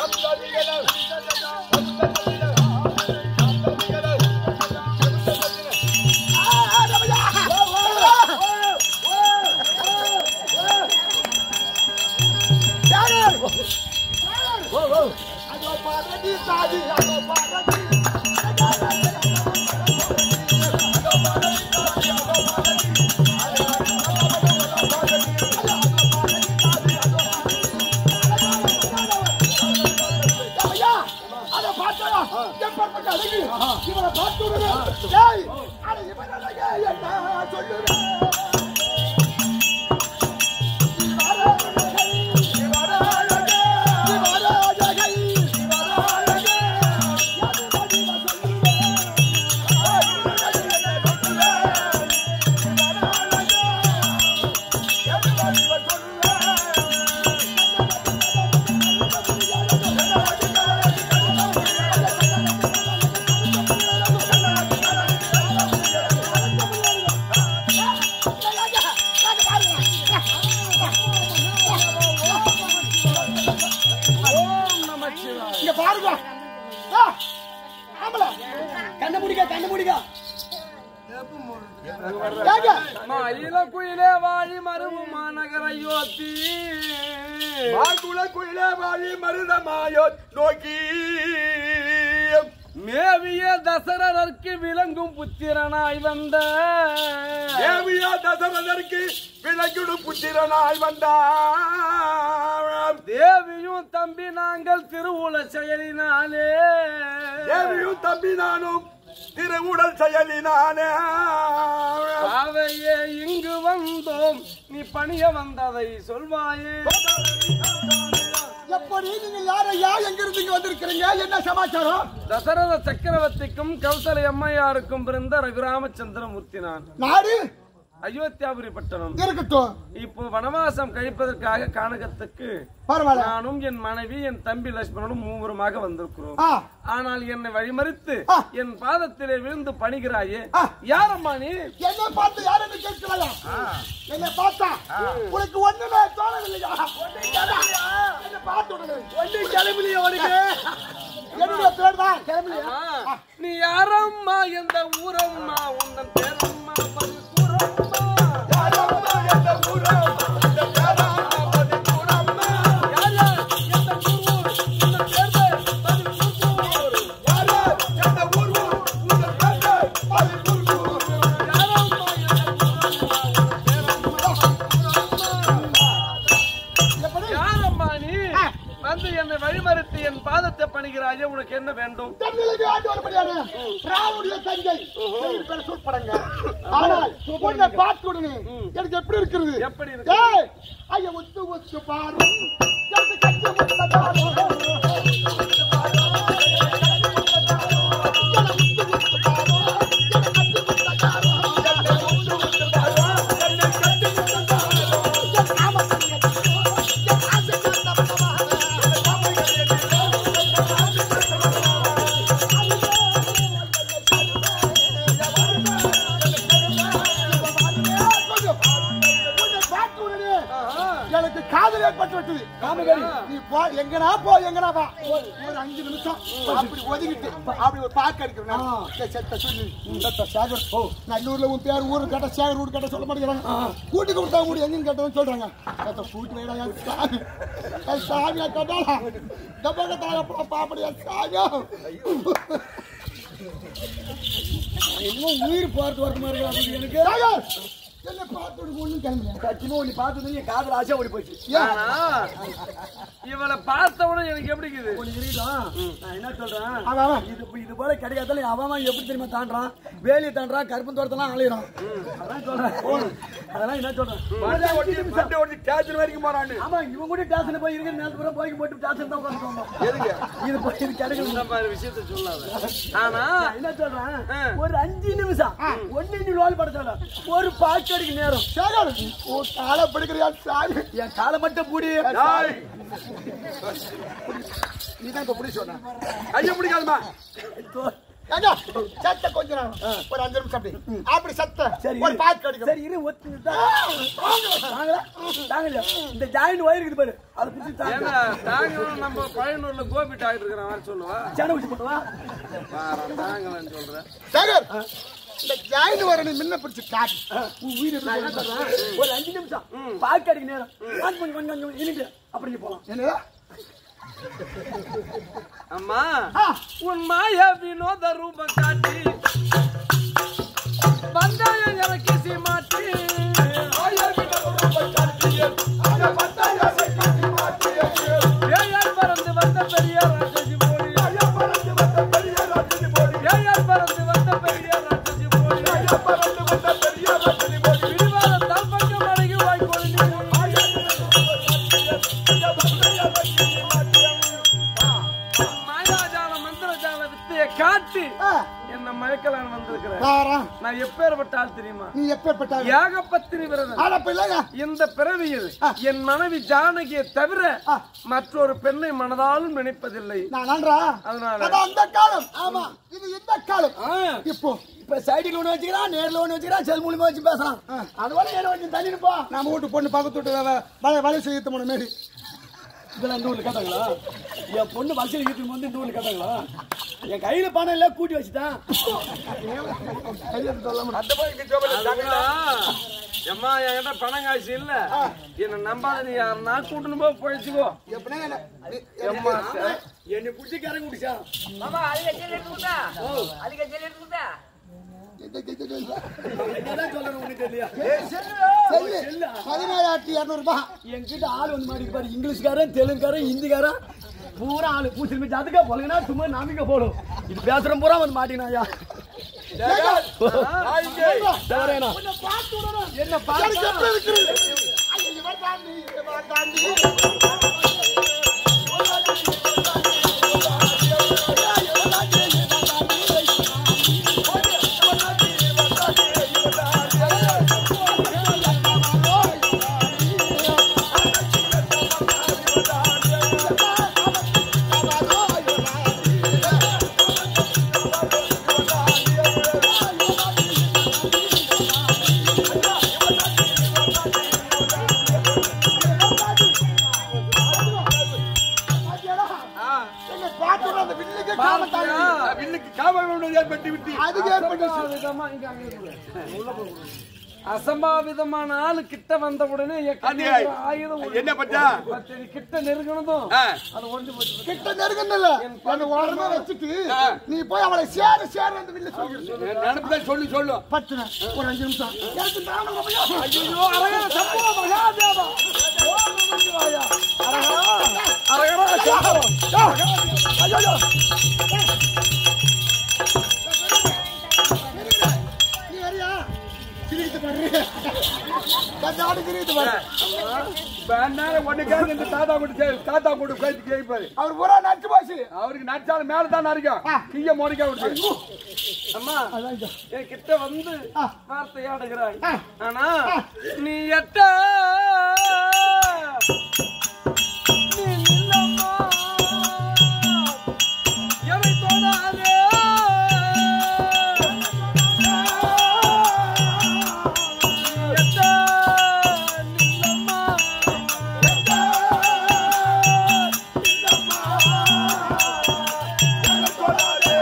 அதோ பாரதி சாதி அதோ பாரதி ஐயா, அதை பார்த்தாயா? எப்பேற்பட்ட அழகு? இவனை பார்த்த உடனே, டேய், அட இவன் அழகே என்ன சொல்லுவேன்? இவர அழகை, இவர அழகே, இவர அழகை, இவர அழகே, எது வடிவ சொல்லுவேன்? எது வடிவ சொல்லுவேன்? இவர அழகே, எது வடிவ சொல்லுவேன்? இங்க பாருங்க ஆ, ஆம்பளை. கண்ண முடிக்க கண்ண முடிக்க ஏங்க, மயில குயிலே வாழி மருவு மாநகர யோத்தி மாங்குள குயிலே வாழி மருதமாயோ நோக்கி மேவிய தசரதற்கு விளங்கும் புத்திரனாய் வந்த தேவியா தசரதற்கு விளங்குடு புத்திரனாய் வந்தார் தேவியும் தம்பி நாங்கள் திருவுல செயலினாலே தேவியும் தம்பி நானும் திருவுடல் செயலினானே அவையே இங்கு வந்தோம் நீ பணிய வந்ததை சொல்வாயே எப்படி நீங்க யாரையா எங்க இருந்து இங்க வந்திருக்கிறீங்க என்ன சமாச்சாரம் தசரத சக்கரவர்த்திக்கும் கௌசலை அம்மையாருக்கும் பிறந்த ரகுராமச்சந்திரமூர்த்தி நான் நாடு அயோத்தியாபுரி பட்டணம் இருக்கட்டும் இப்போ வனவாசம் கழிப்பதற்காக கானகத்துக்கு பரவாயில்ல நானும் என் மனைவி என் தம்பி லட்சுமணனும் மூவருமாக வந்திருக்கிறோம் ஆ, ஆனால் என்னை வழிமறித்து ஆ. என் பாதத்திலே விழுந்து பணிகிறாயே ஆ. யாரம்மா நீ என்னை பார்த்து யாருன்னு கேட்கலையா என்னை பார்த்தா உனக்கு ஒண்ணுமே தோணவில்லையா என்னை பார்த்து உடனே ஒண்ணு கிளம்பலையா உனக்கு என்னுடைய பேர் தான் கிளம்பலையா ஆ, நீ யாரம்மா எந்த ஊரம்மா உந்தன் பேரம்மா பதில் கூறம்மா யாரம்மா எந்த ஊரம்மா? இந்த பேரம்மா பதில் கூறம்மா. யார் யார் எந்த ஊர் உந்தன் பேர் பதில் கூறு யாரு எந்த ஊர் ஊர்? உங்க பேர் பதில் கூறு. யாரம்மா எந்த ஊரம்மா உந்தன் பேரம்மா எப்படி? யாரம்மா நீ வந்து என்னை வழிமறித்து என் பாதத்தை பணிகிறாயே உனக்கு என்ன வேண்டும் தமிழுக்கு ஆண்டு வரும்படியான ராவுடைய தங்கை ஏழு பேர் சூப்பரங்க ஆனால் உன்னை பார்த்து உடனே எனக்கு எப்படி இருக்கிறது எப்படி இருக்கு? ஏய், ஐயா ஒத்து ஒத்து பாரு எனக்கு கட்டி முத்த தாரு. ஒத்து பாரு. எனக்கு கட்டி முத்த தாரு. எனக்கு ஒத்து ஒத்து பாரு. எனக்கு கட்டி முத்த தாரு. எனக்கு ஒத்து ஒத்து பாரு. எனக்கு கட்டி முத்த தாரு. என் நாமத்தை எட்டு. என் ஆசை கண்ட பகவான். என் நாமத்தை எட்டு. என் ஆசை கண்ட பகவான். எனக்கு காதல் ஏற்பட்டு விட்டது காமகரி நீ போ எங்கனா போ எங்கனா வா ஒரு அஞ்சு நிமிஷம் அப்படி ஒதுங்கிட்டு அப்படி ஒரு பார்க்க எடுக்கிறேன் செத்த சொல்லி செத்த சேகர் ஓ நல்லூர்ல உன் பேர் ஊரு கேட்ட சேகர் ஊரு கேட்ட சொல்ல மாட்டேங்கிறாங்க கூட்டி கொடுத்தா கூட எங்கன்னு கேட்டவன் சொல்றாங்க செத்த கூட்டி வைடா என் சாமி என் சாமியா கேட்டாளா டப்பாக்கத்தால பாப்படியா சாமியா இன்னும் உயிர் பார்த்து வரது மாதிரி இருக்கு எனக்கு சேகர் என்ன பார்த்து ஒன்றும் கிளம்பல சத்தியமா உன்னை பார்த்து என் காதல் ஆசை ஓடி போச்சு ஆனா இவளை பார்த்தவன எனக்கு எப்படி இருக்குது ஒண்ணு இருக்கட்டும். நான் என்ன சொல்றேன் அவன் அவன். இது இது போல கிடைக்காதால அவன் அவன் எப்படி தெரியுமா தாண்டான் வேலியை தாண்டான் கருப்பு தோட்டத்தெல்லாம் அலையிறான் அதான் சொல்றேன் அதெல்லாம் என்ன சொல்றேன் வண்டி ஓட்டி வண்டி ஓட்டி ஸ்டேஷன் வரைக்கும் போறான்னு ஆமா இவன் கூட ஸ்டேஷன்ல போய் இருக்கிற நேரத்து பூரா போய் போட்டு ஸ்டேஷன் தான் உட்காந்துட்டு எதுக்கு இது போய் இது கிடைக்கல இந்த மாதிரி விஷயத்த சொல்லாத ஆனா நான் என்ன சொல்றேன் ஆ. ஒரு அஞ்சு நிமிஷம் ஒன்னு நீ ரோல் பட சொல்ல ஒரு பாட்டு அடிக்க நேரம் சேகர் ஓ காலை பிடிக்கிறியா சாமி என் காலை மட்டும் பூடி டேய், நீதான் இப்ப புடி சொன்ன கையை பிடிக்காதம்மா ஏங்க, சத்த கொஞ்ச நேரம் ஒரு அஞ்சு நிமிஷம் அப்படி அப்படி சத்த சரி ஒரு பாட்டு அடிக்கும் சரி இரு ஒத்து தாங்கல தாங்கல இந்த ஜாயிண்ட் ஒயர் இருக்குது பாரு அதை பிடிச்சி தாங்க ஏன்னா தாங்களும் நம்ம பழையனூர்ல கோபிட் ஆகிட்டு இருக்கிற மாதிரி சொல்லுவா சேனை பிடிச்சி போடுவா வாரம் தாங்கலன்னு சொல்றேன் சேகர் இந்த ஜாயின் வர நீ முன்ன பிடிச்சு காட்டு உன் உயிர் எப்படி போகுதுன்னு சொல்றேன். ஒரு அஞ்சு நிமிஷம் பாட்டு அடிக்க நேரம் கொஞ்சம் கொஞ்சம் கொஞ்சம் கொஞ்சம் இனிட்டு அப்படி நீ போலாம் என்னடா அம்மா ஆ, உன் மாய வினோத ரூப காட்டி வந்தாய இறக்கி சீமாட்டி ஏயார் பறந்து வந்த பெரிய ராட்சசி போடி ஏயார் பறந்து வந்த பெரிய ராட்சசி போடி விரிவாத தல்பங்க மடங்கி வாய்க்கொழி மாயாஜால மந்திரஜால வித்தையை காட்டி ஆ, என்ன மயக்கலான்னு வந்திருக்கிறேன் வாரா. நான் எப்பேற்பட்ட ஆள் தெரியுமா நீ எப்பேற்பட்ட ஏகப்பத்தினி விரதன் ஆனா பிள்ளைங்க இந்த பிறவியில் என் மனைவி ஜானகியை தவிர மற்றொரு பெண்ணை மனதாலும் நினைப்பதில்லை நான் நன்றா அதனால அது அந்த காலம் ஆமா இது இந்த காலம் இப்போ இப்ப சைடில் ஒண்ணு வச்சுக்கிறான் நேர்ல ஒண்ணு வச்சுக்கிறான் செல் மூலியமா வச்சு பேசுறான் அது வரை என்ன கொஞ்சம் தள்ளி நிப்பா நம்ம வீட்டு பொண்ணு பக்கத்து வீட்டு வலை வலை செய்ய போன மாரி இதெல்லாம் இந்த ஊர்ல கேட்டாங்களா என் பொண்ணு வசதி ஈத்துக்கு வந்து இந்த ஊர்ல கேட்டாங்களா என் கையில பணம் இல்ல கூட்டி வச்சுட்டேன் அந்த போய் இங்க ஜோபல அதுதான். எம்மா என்கிட்ட பணம் காசு இல்ல என்ன நம்பாத நீ யாருன்னா கூட்டணும் போய் போயிடுச்சுக்கோ எப்படின்னா என்ன- நீ- எம்மா என்னை பிடிச்சி கரை குடிச்சா மாமா அதுக்கு ஜெல் எடுத்து கொடுத்தா அதுக்கு ஜெல் எடுத்து கொடுத்தா என்னதான் சொல்லணும் உனக்கு தெரியல செல்லு பதினேழாயிரத்தி இருநூறு ரூபாய் என்கிட்ட ஆள் வந்து மாட்டிக்கு பாரு இங்கிலீஷ்காரன் தெலுங்குக்காரன் ஹிந்திக்காரன் பூரா ஆளு பூசி மிச்சு அதுக்கே போலுங்கன்னா சும்மா நம்பிக்கை போடும் இது பேசுற பூரா வந்து மாட்டினாயா தவறேனா என்ன எனக்கு எப்படி இருக்குது ஐயோ, இவன் தாண்டி, இவன் தாண்டி. பாத்தியாடா? எங்க பாட்டுல அந்த வில்லுக்கு காம தாண்டி. வில்லுக்கு காவல் ஏற்பட்டு விட்டு அதுக்கு ஏற்பட்டு அசம்பாவிதமா இங்க அங்க இருக்கு. அசம்பாவிதமான ஆளு கிட்ட வந்த உடனே என் அது கையில ஆயுதம் ஒண்ணு என்ன பட்டா? பத்து அடி கிட்ட நெருங்கினதும் ஆ. அது ஒன்று போச்சு கிட்ட நெருங்கல அந்த உடனே வச்சுட்டு நீ போய் அவளை சேரு சேரு அந்த வில்லு சொல்லு நினைப்புதான் சொல்லு சொல்லு பத்துன ஒரு அஞ்சு நிமிஷம் எனக்கு தானம் ஐயா. ஐயோ அரகர சம்போ மகாதேவா ஓம் நம சிவாயா அரகரா அரகரா சம்போ ஐயோ நீ வரியா சிரிக்கிட்டு பாரு கண்ணாடி சிரிக்கிட்டு பாரு வேணாலும் ஒண்ணுக்காக இந்த தாத்தா கூட சே- தாத்தா கூட பேசி கேட்பாரு அவர் பூரா நச்சு போச்சு அவருக்கு நடிச்சாலும் மேல தான் நடிக்கும் கீழே மோடிக்க விடுது அம்மா என் கிட்ட வந்து ஆ. வார்த்தையாடுகிறாய் ஆ. ஆனா நீ எட்ட நீ நில்லம்மா எவை தொடாதே நீ எட்ட நில்லம்மா எட்ட நில்லம்மா எவை தொடாதே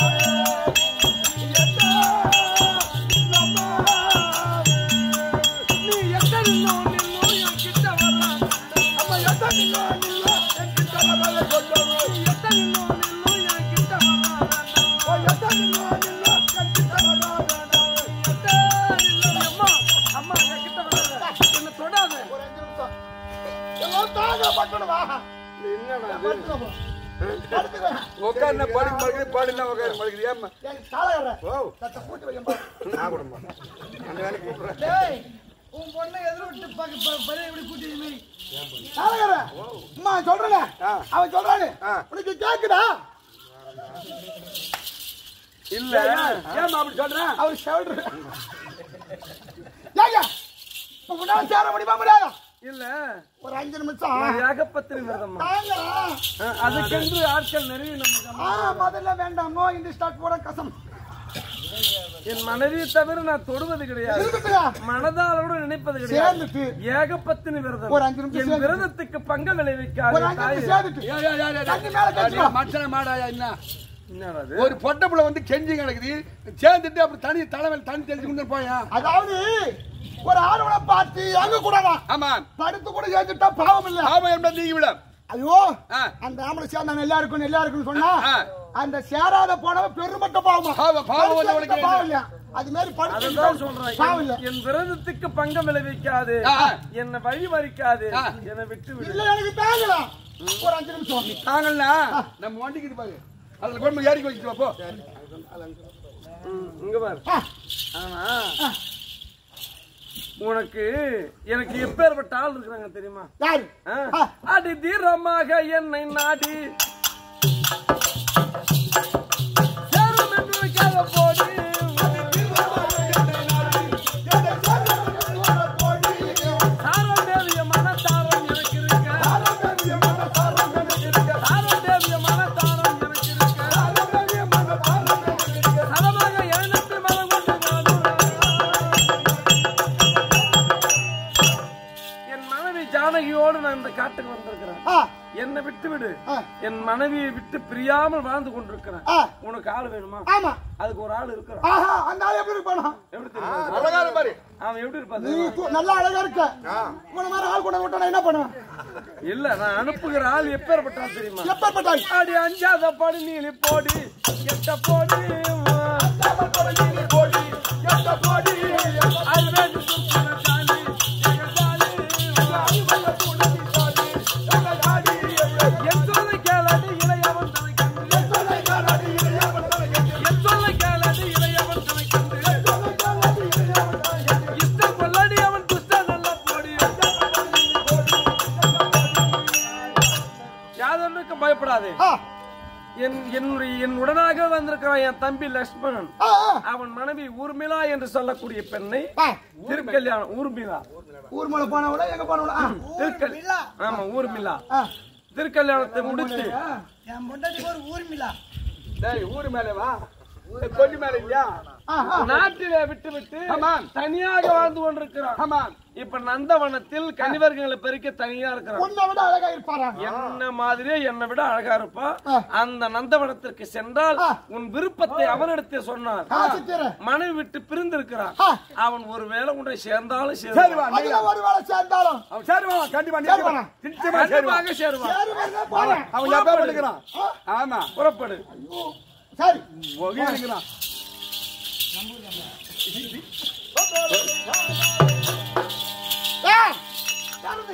நீ எத்தனை நின்னோ என் கிட்ட வரலாம் அம்மா எத்தனை நின்னோ நின்னோ என் கிட்ட வரல சொல்லுவோம் நீ எத்தனை நின்னோ நின்னோ என் கிட்ட வரலாம் ஓ எத்தனை நின்னோ நின்னோ என் கிட்ட வரலாம் எத்தனை நின்னோ அம்மா அம்மா என் கிட்ட வராத என்ன தொடாத ஒரு அஞ்சு நிமிஷம் எல்லாம் தாங்க பட்டணும் வா என்னடா படுத்துக்கோ போ. படுத்துக்கோ. உட்காந்து படுக்க மறுக்குது பாடுனா உட்கார மறுக்குது ஏம்மா எனக்கு தாளகர்ற. ஓ சத்த பூட்டி வையேன் பாரு. நான் கூடமா அந்த வேலைக்கு கூப்பிடுறேன் டேய் உன் பொண்ணை எதிர விட்டு பாக்க பழைய இப்படி கூட்டி தாளகர்ற. அம்மா, சொல்றேனே. ஆ. அவன் சொல்றானே. ஆ. உனக்கு கேக்குதா இல்ல ஏம்மா அப்படி சொல்றேன் அவர் சொல்ற ஏங்க இப்ப முன்னால சேர முடியுமா முடியாதா இல்ல ஒரு அஞ்சு நிமிஷம் நான் ஏகப்பத்திரி விரதம்மா தாங்கடா. அஹ், அதுக்கென்று ஆட்கள் நிறைய நமக்கு ஆ, முதல்ல வேண்டாம் நோ இந்த ஸ்டார்ட் போட கசம் என் மனைவியை தவிர நான் தொடுவது கிடையாது இருந்துட்டுயா. மனதாலோடு நினைப்பது கிடையாது சேர்ந்துட்டு ஏகப்பத்தினி விரதம் ஒரு அஞ்சு நிமிஷம் என் சேர்ந்து. விரதத்துக்கு பங்கம் ஒரு விளைவிக்காது அஞ்சு தாயே. நிமிஷம் சேர்ந்துட்டு ஏய், ஏய், ஏய், ஏய், தண்ணி மேல ஏய், கட்டுவா. மச்சன மாடாயா என்ன என்னடா இது? ஒரு பொட்டை புள்ள வந்து கெஞ்சி கிடக்குது சேர்ந்துட்டு அப்படி தனி தலைமையில் தண்ணி தெளிச்சு கொண்டு போயா அதாவது ஒரு ஆர்வலை பார்த்து அங்க கூடாதா ஆமா படுத்து கூட சேர்ந்துட்டா பாவம் இல்ல பாவம் என்பது நீங்க விட ஐயோ ஆ. அந்த ஆம்பளை சேர்ந்தா நல்லா இருக்கும் நல்லா இருக்கும்னு சொன்னா ஆ. அந்த சேராத போனவன் பெருமட்ட பாவமா பாவம், பாவம் வந்து படுத்து உனக்கு சேர்ந்துட்டா பாவம் இல்லையா அது மாதிரி அதுதான் படுத்து சொல்றேன் பாவம் இல்ல என்- என் விரதத்துக்கு பங்கம் விளைவிக்காது ஆ. என்னை வழி மறிக்காது ஆ. என்னை விட்டு விடு இல்ல எனக்கு தாங்கலாம் ஒரு அஞ்சு நிமிஷம் தாங்கல்னா நம்ம வண்டிக்கு இது பாரு அதுல கொண்டு போய் ஏறி வச்சுட்டு வா, போ ம், இங்க பாரு ஆ. ஆனா உனக்கு எனக்கு எப்பேற்பட்ட ஆள் இருக்கிறாங்க தெரியுமா யாரு ஆ? ஆ. அடி தீரமாக என்னை நாடி சேரும் என்று வைக்காத போது சாரம் தேவிய மனத்தாரம் எனக்கு இருக்க சாரம் தேவிய மனத்தாரம் எனக்கு இருக்க சரமாக எழுநூத்தி மனம் கொண்டு என் மனைவி ஜானகியோடு நான் இந்த காட்டுக்கு வந்திருக்கிறேன் ஆ, என்னை விட்டு விடு ஆ. என் மனைவியை விட்டு பிரியாமல் வாழ்ந்து கொண்டிருக்கிறேன் ஆ. உனக்கு ஆள் வேணுமா ஆமா அதுக்கு ஒரு ஆள் இருக்கிறான் ஆஹா அந்த ஆள் எப்படி இருப்பானா எப்படி தெரியுமா அழகான பாரு அவன் எப்படி இருப்பான் நீ தெரியுமா? து- நல்லா அழகா இருக்க உன மாதிரி ஆள் கொண்டு விட்டா நான் என்ன பண்ணுவேன் இல்ல நான் அனுப்புகிற ஆள் எப்பேற்பட்டான் தெரியுமா எப்பேற்பட்டாய் அடி அஞ்சாத படி நீலி போடி எட்ட போடி என்னுடைய என் உடனாக வந்திருக்கிறான் என் தம்பி லட்சுமணன் ஆ, ஆ, அவன் மனைவி ஊர்மிளா என்று சொல்லக்கூடிய பெண்ணை ஆ. திருக்கல்யாணம் ஊர்மிளா ஊர் மேல போனவள எங்க போனவள திருக்கல் ஆமா ஊர்மிளா ஆ. திருக்கல்யாணத்தை முடித்து என் பொண்டாட்டிக்கு ஒரு ஊர்மிளா டேய் ஊரு மேலே வா ஏய், கொல்லி மேலே இல்லையா நாட்டிலே விட்டு விட்டு ஆமாம். தனியாக வாழ்ந்து கொண்டிருக்கிறான் ஆமாம் இப்ப நந்தவனத்தில் கனிவர்களை பெருக்க தனியா இருக்கிறான் உன்னை விட அழகா இருப்பாரா என்ன மாதிரியே என்னை விட அழகா இருப்பா ஆ. அந்த நந்தவனத்திற்கு சென்றால் ஆ. உன் விருப்பத்தை அவனிடத்தில் சொன்னார் ஆ, சித்திர. மனைவி விட்டு பிரிந்திருக்கிறான் ஆ. அவன் ஒருவேளை உன்னை சேர்ந்தாலும் சரி சேருவான் வா அதுல ஒரு வேலை சேர்ந்தாலும் அவன் சேருவான் கண்டிப்பா சேருவானா? நிச்சயமா சேருவான் கண்டிப்பாக சேருவான் சரி வரல போறேன் அவன் எப்ப எடுக்கிறான் ஆமா புறப்படு சரி ஒகி எடுக்கிறான் ஏய், யாரது?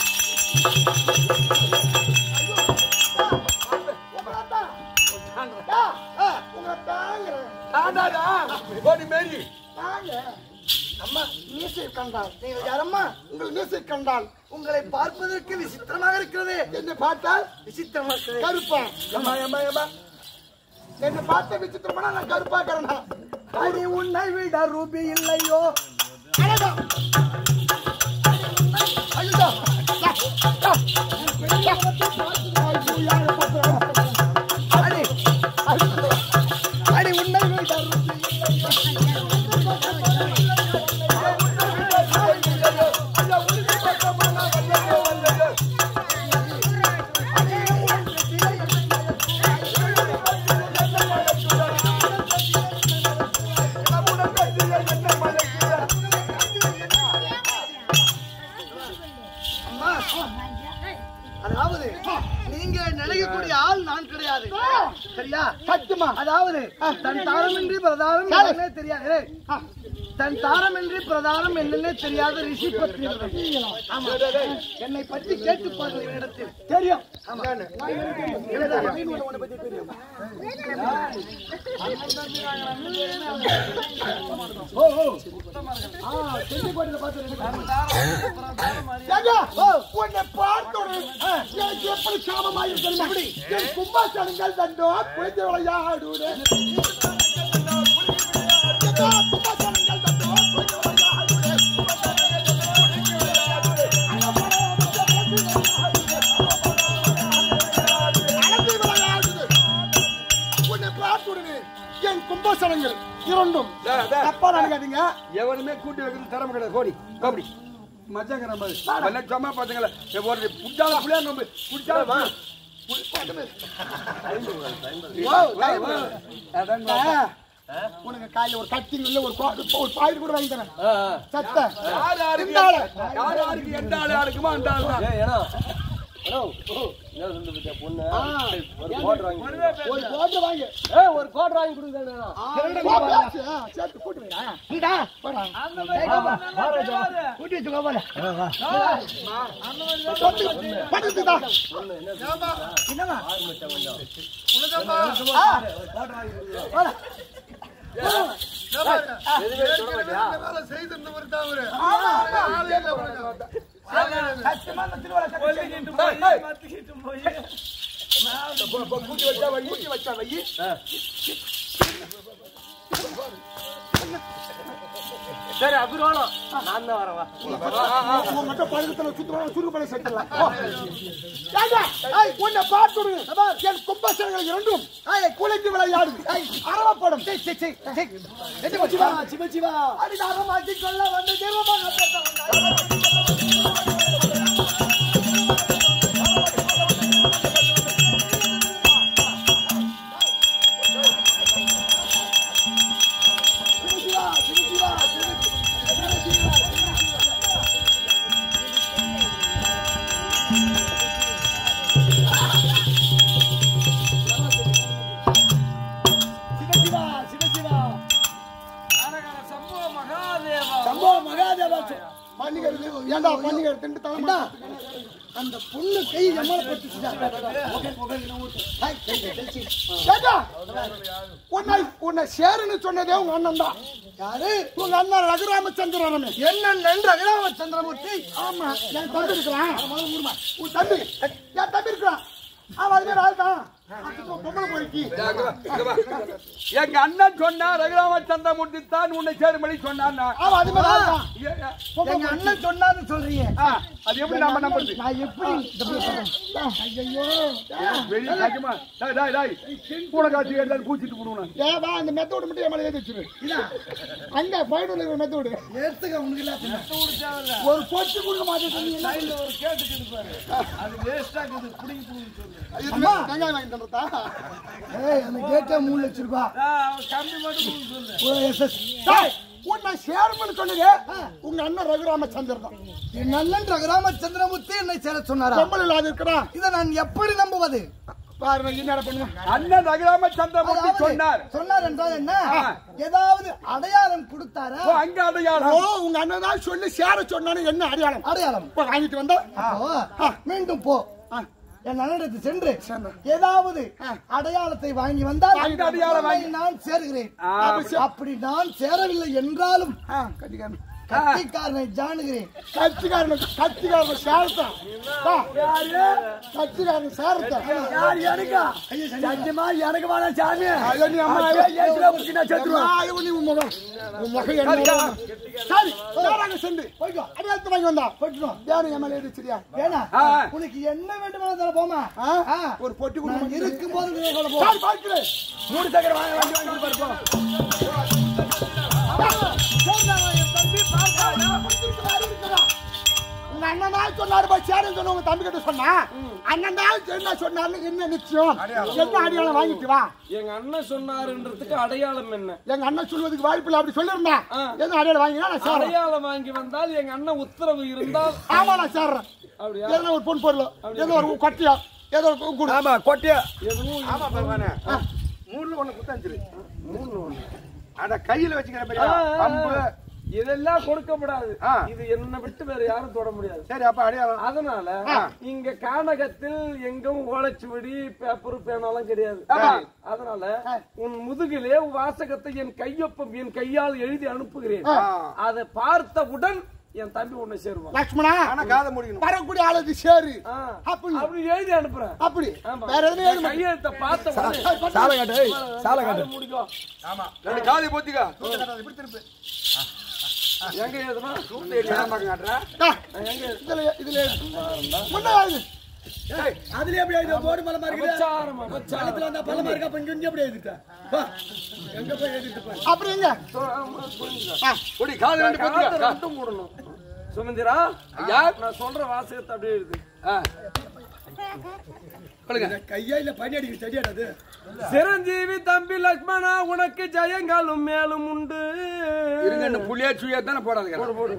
ஐயோ, ஆ, உங்களைத்தான். ஆ, ஆ, உங்களைத்தாங்கிறேன். ஆண்டாடா கோடி மேரி தாங்க. அம்மா மீசை கண்டால் நீங்கள் யாரம்மா உங்கள் மீசை கண்டால் உங்களை பார்ப்பதற்கு விசித்திரமாக இருக்கிறது என்ன பார்த்தால் விசித்திரமாக இருக்கிறது கருப்பா ஏம்மா ஏம்மா ஏம்மா என்ன பார்த்த விசித்திரமா நான் கருப்பாக்கிறேன் அடி உன்னை விட ரூபி இல்லையோ அழகா ஐயோ யா, யா, யா. ஐயோ, யாரை பார்த்து? அடி அடி உன்னை விட ரூபி அம்மா, அதாவது நீங்க நினைக்கக்கூடிய ஆள் நான் கிடையாது சரியா சத்தியமா அதாவது தன் தாரமின்றி பிரதானம் என்னன்னே தெரியாது ஏய், தன் தாரமின்றி பிரதானம் என்னன்னே தெரியாத ரிஷி பத்னி இவர்கள். ஆமா. என்னை பற்றி கேட்டு பாருங்கள் இடத்தில் தெரியும் ஆமா. ஓ, ஓ. ஆ, செஞ்சு போட்டதை பார்த்து ரெண்டு ராஜா, உன்னை பார்த்தோடு எனக்கு எப்படி சாபமாயும் தெரியுமா? என் கும்பாசனங்கள் தண்டோ குழந்தை விளையாடுடு. ஏதோ கும்பாசனங்கள் தண்டோ குழந்தை விளையாடுடு. அழகு விளையாடுது. உன்னை பார்த்தோடு என் கும்பாசனங்கள் இரண்டும் டேய், டேய். தப்பா நினைக்காதீங்க எவனுமே கூட்டி வைக்கிறது திறமை கிடையாது கோடி கோபடி மச்சாங்கிற மாதிரி வெள்ள சும்மா பாத்துங்களா ஒரு புடிச்சாலும் புளியா நம்பு புடிச்சாலும் உனக்கு காலையில ஒரு கத்தி இல்ல ஒரு கோ- ஒரு பாயிண்ட் கூட வாங்கி தரேன் சத்த யார் யாருக்கு இந்த ஆளு. யார் யாருக்கு எந்த ஆளு யாருக்குமோ அந்த ஆளு தான் ஒரு கோட்டை வாங்கி ஒரு கோட் வாங்கி கொடுங்க போ, பேசு. ஆ, சேர்த்து கூட்டி வைடா. நீடா, போடா. கூட்டி வச்சுக்கோ போல தொட்டு, படுத்துதா. என்னவா சத்தியமா இந்த திருவிழா கட்டி கொல்லிக்கிட்டு போய் மத்திக்கிட்டு போய் கூட்டி வச்சா வை கூட்டி வச்சா வை. சரி அபிர்வாணம் நான் தான் வரவா உங்ககிட்ட பழக்கத்துல சுத்துறோம் சுருக்கு பண்ணி செத்துடலாம். போ. ஏண்டா, ஏய், உன்னை பார்த்துடு. என் கும்பசனங்கள் இரண்டும் ஏய், குலைத்து விளையாடுது ஏய், அரவப்படும் சீ, சீ, சீ, சீ. எட்டு சிவா, சிவ, சிவா. அடிதாரமாக்கி கொள்ள வந்து தெய்வமாக பேச வந்தாய். சிவ, சிவ, சிவ, சிவ, சிவ, சிவ, சிவ. சிவசிவா சிவசிவா சம்பவ மகாதேவா சம்பவ மகாதேவா பண்ணிக்கிறது ஏண்டா பண்ணிக்கிறது திண்டு தலமா அந்த பொண்ணு கை எம்மால பட்டுச்சுடா ஏண்டா உன்னை உன்னை சேருன்னு சொன்னதே உங்க அண்ணன் தான் யாரு உங்க அண்ணன் ரகுராமச்சந்திரன் என்ன நன்றி ரகுராமச்சந்திரமூர்த்தி ஆமா என் தம்பி இருக்கிறான் உன் தம்பி என் தம்பி இருக்கிறான் அவன் அது பேர் ஆள் தான் பொம்பளை போயிடுச்சு இங்க வா, இங்க வா. எங்க அண்ணன் சொன்னா ரகுராமச்சந்திரமூர்த்தி தான் உன்னை சேரும்படி சொன்னான்னா ஆமா அது மாதிரி ஆள்தான். ஏ, ஏ, எங்க அண்ணன் சொன்னான்னு சொல்றீங்க ஆ, அது எப்படி நாம நம்புறது நான் எப்படி இந்த பிள்ளை சொல்றேன்? ஐயையோ. வெளிய காய்க்குமா? டேய், டேய், டேய். பூனை காட்சி எல்லாரும் பூச்சிட்டு போடுவோம் ஏன் வா, அந்த மெத்த விட மட்டும் என் மேல ஏத்தி வச்சிரு. அங்க பயனுள்ள இருக்கிற மெத்த விடு. ஏத்துக்க உனக்கு இல்ல ஒரு பொட்டு கொடுக்க மாட்டேன் சொன்னீங்கன்னா, இது மாதிரி வெங்காயம் வாங்கி தந்துட்டா? ஏய் அந்த கேட்டே மூணு லட்சம் ரூபாய் ஓ, SS. டேய், உன்னை சேர்மன்னு சொன்னது உங்க அண்ணன் ரகுராமச்சந்தர் தான் என் அண்ணன் ரகுராமச்சந்திரமூர்த்தி என்னை சேர சொன்னாரா பொம்பளை இல்லாத இருக்கிறா இதை நான் எப்படி நம்புவது பாருங்க என்ன பண்ணுங்க அண்ணன் ரகுராமச்சந்திரமூர்த்தி அதாவது, சொன்னார் சொன்னார் என்றால் என்ன ஆ. ஏதாவது அடையாளம் கொடுத்தாரா ஓ, அங்க ஓ அடையாளம் உங்க அண்ணன் தான் சொல்லி சேர சொன்னானு என்ன அடையாளம் அடையாளம் இப்ப வாங்கிட்டு வந்தா அப்போ, மீண்டும் போ ஆ. என் அண்ணனிடத்து சென்று சென்று. ஏதாவது ஆ. அடையாளத்தை வாங்கி வந்தால் வாங்கி அடையாளம் வாங்கி- உன்னை நான் சேருகிறேன் ஆ, அப்படி நான் சேரவில்லை என்றாலும் ஆ, கட்டிக்காரன் கத்திக்காரனை ஜானுகிறேன் கட்சிக்காரன் கட்சிக்காரன் சேரத்தான் கட்சிக்காரன் சேரத்தான் யார் எனக்கா சத்தியமா எனக்கு வேணாம் சாமி ஐயோ, நீ அம்மா, ஐயோ, இயேசுவை புடிச்சு நான் செத்துருவேன். அம்மா, ஐயோ, நீ உன் முகம். உன் முகம் என்ன சரி நேராக சென்று போய்க்கோ. அடையாளத்தை வாங்கி வந்தா போய்க்கோ. தேவன் என் மேல ஏறிச்சிரியா ஏன்னா ஆ. உனக்கு என்ன வேண்டுமானாலும் தர போமா ஆ? ஆ. ஒரு பொட்டி நான் கொடுக்க இருக்கும் போது நீ கொண்டு போ சரி பார்க்கிறேன் மூணு சக்கர வாங்க வண்டி வாங்கி பார்ப்போம் உங்க அண்ணன் தான் சொன்னாரு போய் சேருன்னு சொன்ன உங்க தம்பி கிட்ட சொன்னா அண்ணன் தான் என்ன சொன்னாரு என்ன நிச்சயம் என்ன அடையாளம் வாங்கிட்டு வா எங்க அண்ணன் சொன்னாருன்றதுக்கு அடையாளம் என்ன எங்க அண்ணன் சொல்வதுக்கு வாய்ப்பு இல்லை அப்படி சொல்லிருந்தேன் ஆ. என்ன அடையாளம் வாங்கினா நான் சேர்றேன் அடையாளம் வாங்கி வந்தால் எங்க அண்ணன் உத்தரவு இருந்தால் ஆமா நான் சேர்றேன் அப்படியா ஏதோ ஒரு பொன் பொருள் ஏதோ ஒரு கொட்டியா ஏதோ ஒரு குடு ஆமா கொட்டியா எதுவும் ஆமா பகவானே மூணுல ஒண்ணு குத்தாஞ்சிரு மூணுல ஒண்ணு அட கையில வச்சுக்கிற பெரிய ஆ, ஆ, அம்பு ஆ. இதெல்லாம் கொடுக்கப்படாது ஆ. இது என்ன விட்டு வேற யாரும் தொட முடியாது சரி அப்ப அடையாளம் அதனால இங்க கானகத்தில் எங்கும் ஓலைச்சுவடி பேப்பர் பேனாலாம் கிடையாது ஆ. அதனால உன் முதுகிலே உன் வாசகத்தை என் கையொப்பம் என் கையால் எழுதி அனுப்புகிறேன் ஆ. அதை பார்த்தவுடன் என் தம்பி உன்னை சேருவான் லக்ஷ்மணா ஆனா காதை முடிக்கணும் வரக்கூடிய ஆளுக்கு சேரு ஆ. அப்படி அப்படி எழுதி அனுப்புறேன் அப்படி ஆமா. வேற எதுவும் எழுத என் கையெழுத்தை பார்த்த உடனே சாலை காட்டு ஏய், சாலை காட்டு அதை முடிக்கும் ஆமா ரெண்டு காதை போத்திக்கா எங்க எழுதுனா காட்டுறா எங்க எழுது? இதுல இதுல முன்ன எழுது அதுலயே எப்படி எழுதி போர்டு மலை மாதிரி இருக்குது அபச்சாரம், அபச்சாரம். பக்கத்துல வந்தா பள்ளமா இருக்கா அப்ப இங்க இங்க எப்படி எழுதிட்டா வா, எங்க போய் எழுதிட்டு பாரு அப்படி எங்க ஆமா, புரிஞ்சுதா? ஒடி காது ரெண்டு காதை போத்திக்கா ரெண்டும் மூடணும். சுமந்திரா ஐயா. நான் சொல்ற வாசகத்தை அப்படியே எழுது ஆ. சொல்லுங்க கையா இல்ல பனி அடிக்க சரியாடாது சிரஞ்சீவி தம்பி லக்ஷ்மணா உனக்கு ஜெயங்காலும் மேலும் உண்டு இருங்க இந்த புளியா சுழியா தானே போடாதுங்க போடு.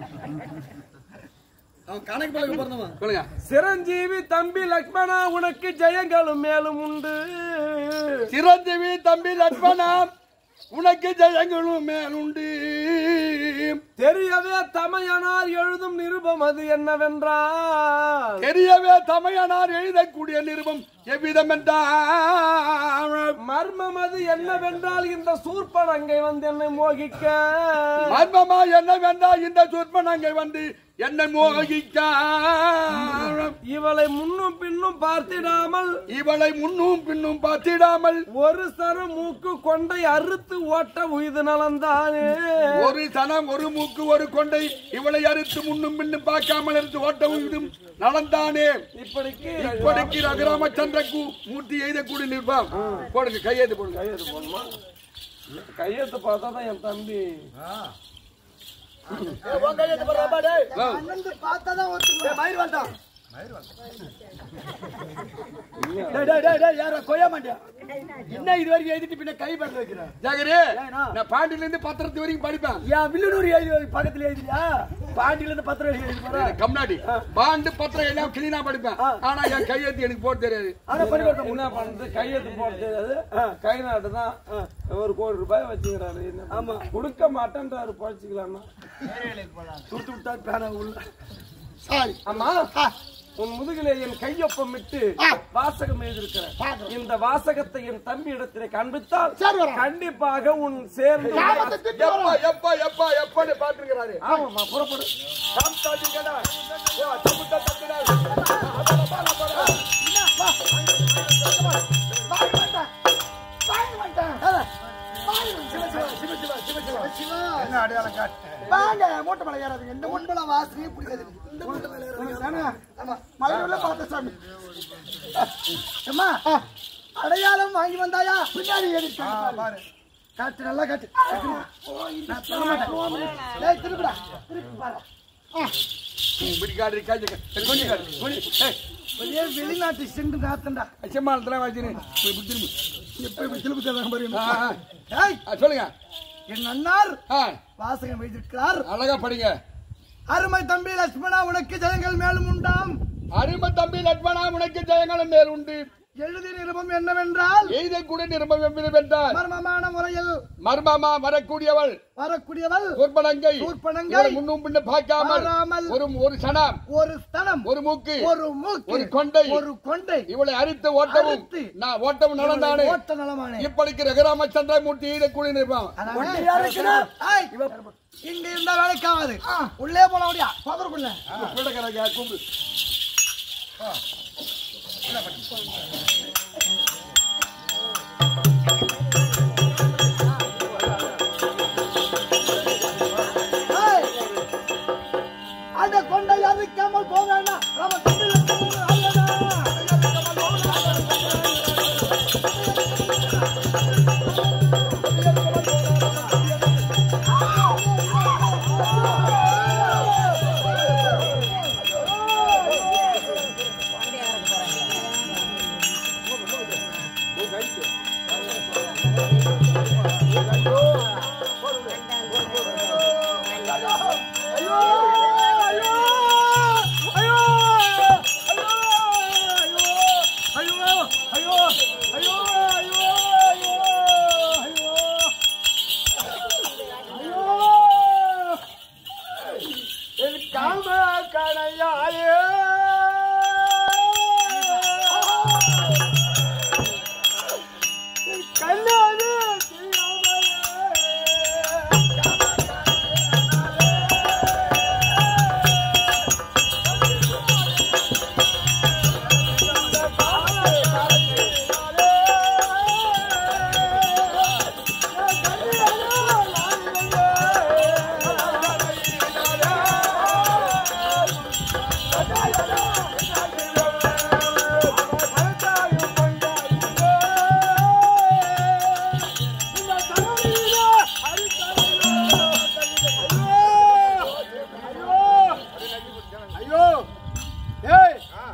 அவன் கணக்கு பழக பிறந்தவன் சொல்லுங்க சிரஞ்சீவி தம்பி லக்ஷ்மணா உனக்கு ஜெயங்காலும் மேலும் உண்டு சிரஞ்சீவி தம்பி லட்சணா உனக்கு ஜெயங்களும் மேலுண்டு தெரியவே தமையனார் எழுதும் நிருபம் அது என்னவென்றால் தெரியவே தமையனார் எழுதக்கூடிய நிருபம் எவ்விதம் என்றால் மர்மம் அது என்னவென்றால் இந்த சூர்பனங்கை வந்து என்னை மோகிக்க மர்மமா என்னவென்றால் இந்த சொற்பனங்கை வந்து என்னை மோகிக்க இவளை முன்னும் பின்னும் பார்த்திடாமல் இவளை முன்னும் பின்னும் பார்த்திடாமல் ஒரு சரு மூக்கு கொண்டை அறுத்து ஓட்ட உய்து நலந்தானே ஒரு சனம் ஒரு மூக்கு ஒரு கொண்டை இவளை அறுத்து முன்னும் பின்னும் பார்க்காமல் இருந்து ஓட்ட உயிரும் நடந்தானே இப்படிக்கு இப்படிக்கு ரகுராமச்சந்திர கு- மூர்த்தி எழுதக்கூடிய நிர்வாகம் போடுங்க கையெழுத்து போடுங்க கையெழுத்து போடணுமா கையெழுத்து பார்த்தா தான் என் தம்பி அண்ணன் பார்த்தாதான் ஒருத்தர் மயிர் வந்தான் டேய் டேய் டேய் டேய் யாரா கொய்யா மாட்டியா என்ன இது வரைக்கும் எழுதிட்டு பின்ன கை பறக்க வைக்கிற ஜாகரி நான் பாண்டியில இருந்து பத்திரத்து வரைக்கும் படிப்பேன் ஏன் வில்லுநூறு எழுதி வை, பக்கத்துல எழுதியா பாண்டியில இருந்து பத்திரம் எழுதி எழுதி போற கம்னாடி பாண்டு பத்திரம் எல்லாம் கிளீனா படிப்பேன் ஆனா என் கையெழுத்து எனக்கு போட தெரியாது ஆனா பரிவர்த்தனை என்ன பண்றது கையெழுத்து போட தெரியாது கை நாட்டு தான் ஒரு கோடி ரூபாய் வச்சுக்கிறாரு என்ன ஆமா கொடுக்க மாட்டேன்றாரு பழச்சிக்கலாம்னா கொடுத்து விட்டா பேனா உள்ள சாரி ஆமா உன் முதுகிலே என் கையொப்பம் விட்டு வாசகம் எழுதியிருக்கிறேன் இந்த வாசகத்தை என் தம்பி இடத்திலே காண்பித்தால் சரி வரேன். கண்டிப்பாக உன் சேர்ந்து கிராமத்தை திட்டு எப்பா வரேன். எப்பா எப்பா எப்பன்னு பாத்துருக்கிறாரு ஆமாம்மா புறப்படு சாப்பிட்டாச்சுங்கடா. ஓ, சமுத்திர தட்டுடா. என்ன அடையாளம் காட்டு வாங்க மூட்டை மலை ஏறாதுங்க இந்த முன்பல வாசனையே பிடிக்காது இந்த மூட்டை மலை ஏறாதுங்க தானே? ஆமா மலையுள்ள பார்த்த சாமி அம்மா அடையாளம் வாங்கி வந்தாயா பின்னாடி ஏறி ஆ, பாரு காட்டு நல்லா காட்டு நான் சொல்ல மாட்டேன். டேய், திருப்புடா திருப்பி பாரு பிடிக்காடு காய்ச்சி கொஞ்சி காடு கொஞ்சி ஏய் ஒரே வெளிநாட்டு சென்று நாத்தண்டா அச்சமானத்தில் வச்சுன்னு போய் பிடிச்சிருமு எப்ப இப்படி திருப்பி தர்றாங்க பாருங்க ஆ, ஆ. ஏய், ஆ, சொல்லுங்க என் அண்ணார் ஆ வாசகம் வைத்திருக்கிறார் அழகா படிங்க அருமை தம்பி லட்சுமணா உனக்கு ஜனங்கள் மேலும் உண்டாம் அருமை தம்பி லட்மணா உனக்கு ஜெயங்களும் மேல் உண்டு எழுதி நிருபம் என்னவென்றால் எய்தை கூட நிருபம் வென்றார் மர்மமான முறையில் மர்மமா வரக்கூடியவள் வரக்கூடியவள் கூர்பனங்கை கூர்ப்பனங்கை. இவளை முன்னும் பின்னும் பார்க்காமல் பாராமல். ஒரு ஒரு சனம் ஒரு ஸ்தனம் ஒரு மூக்கு ஒரு மூக்கு ஒரு கொண்டை. ஒரு கொண்டை இவளை அரித்து ஓட்டவும் அரித்து. நான் ஓட்டவும் நடந்தானே ஓட்ட நலமானே இப்படிக்கு ரகராமச்சந்திர மூர்த்தி எய்தை கூட நிற்பான் ஏய், இங்க இருந்தா வேலைக்காவது உள்ளே போல முடியா பதற்குள்ள கூப்பிடு அந்த கொண்டை அறுக்காமல் போவேனா நம்ம தமிழ்ல போவேனா அல்லடா. ஐயோ ஏய்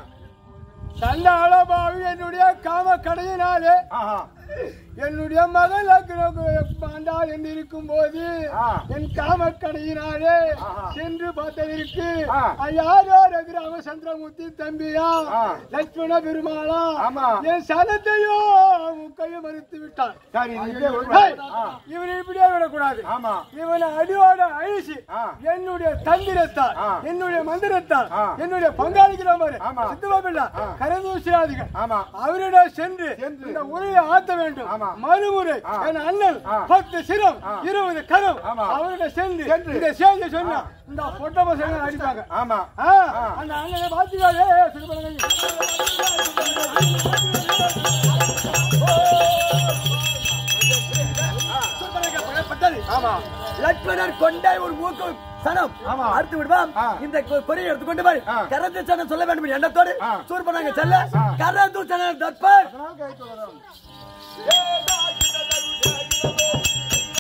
சண்டாளபாவி என்னுடைய காம கடையினாலே என்னுடைய மகள் பாண்டால் என்று இருக்கும் போது என் காம கடையினாலே சென்று பார்த்ததற்கு யாரோ ராமச்சந்திரமூர்த்தி தம்பியா லட்சுமண பெருமாளா என் சனத்தையோ முக்கையும் மறுத்து விட்டான் ஏய், இவனை இப்படியே விடக்கூடாது இவனை அடியோட அழிச்சு என்னுடைய தந்திரத்தால் என்னுடைய மந்திரத்தால் என்னுடைய பங்காளிக்கிற மாதிரி சித்துவமில்லா கரதூசியாதிகள் அவரிடம் சென்று இந்த உரையை ஆத்த வேண்டும் மறுமுறை என் அண்ணன் பத்து சிரம் இருபது கரம் அவரிடம் சென்று இந்த செய்தி சொன்னா இந்த பொட்ட பசங்க அடிப்பாங்க ஆ, அந்த அண்ணனை பாத்துக்காதே லட்சுமணர் கொண்டை ஒரு மூக்கு சனம் அறுத்து விடுவான் இந்த கொ- கொடியை எடுத்து கொண்டு போய் கரந்து சனம் சொல்ல வேண்டும் என்ற எண்ணத்தோடு சூர்பனாங்க செல்ல கரந்து சனம் தற்பர் ஆ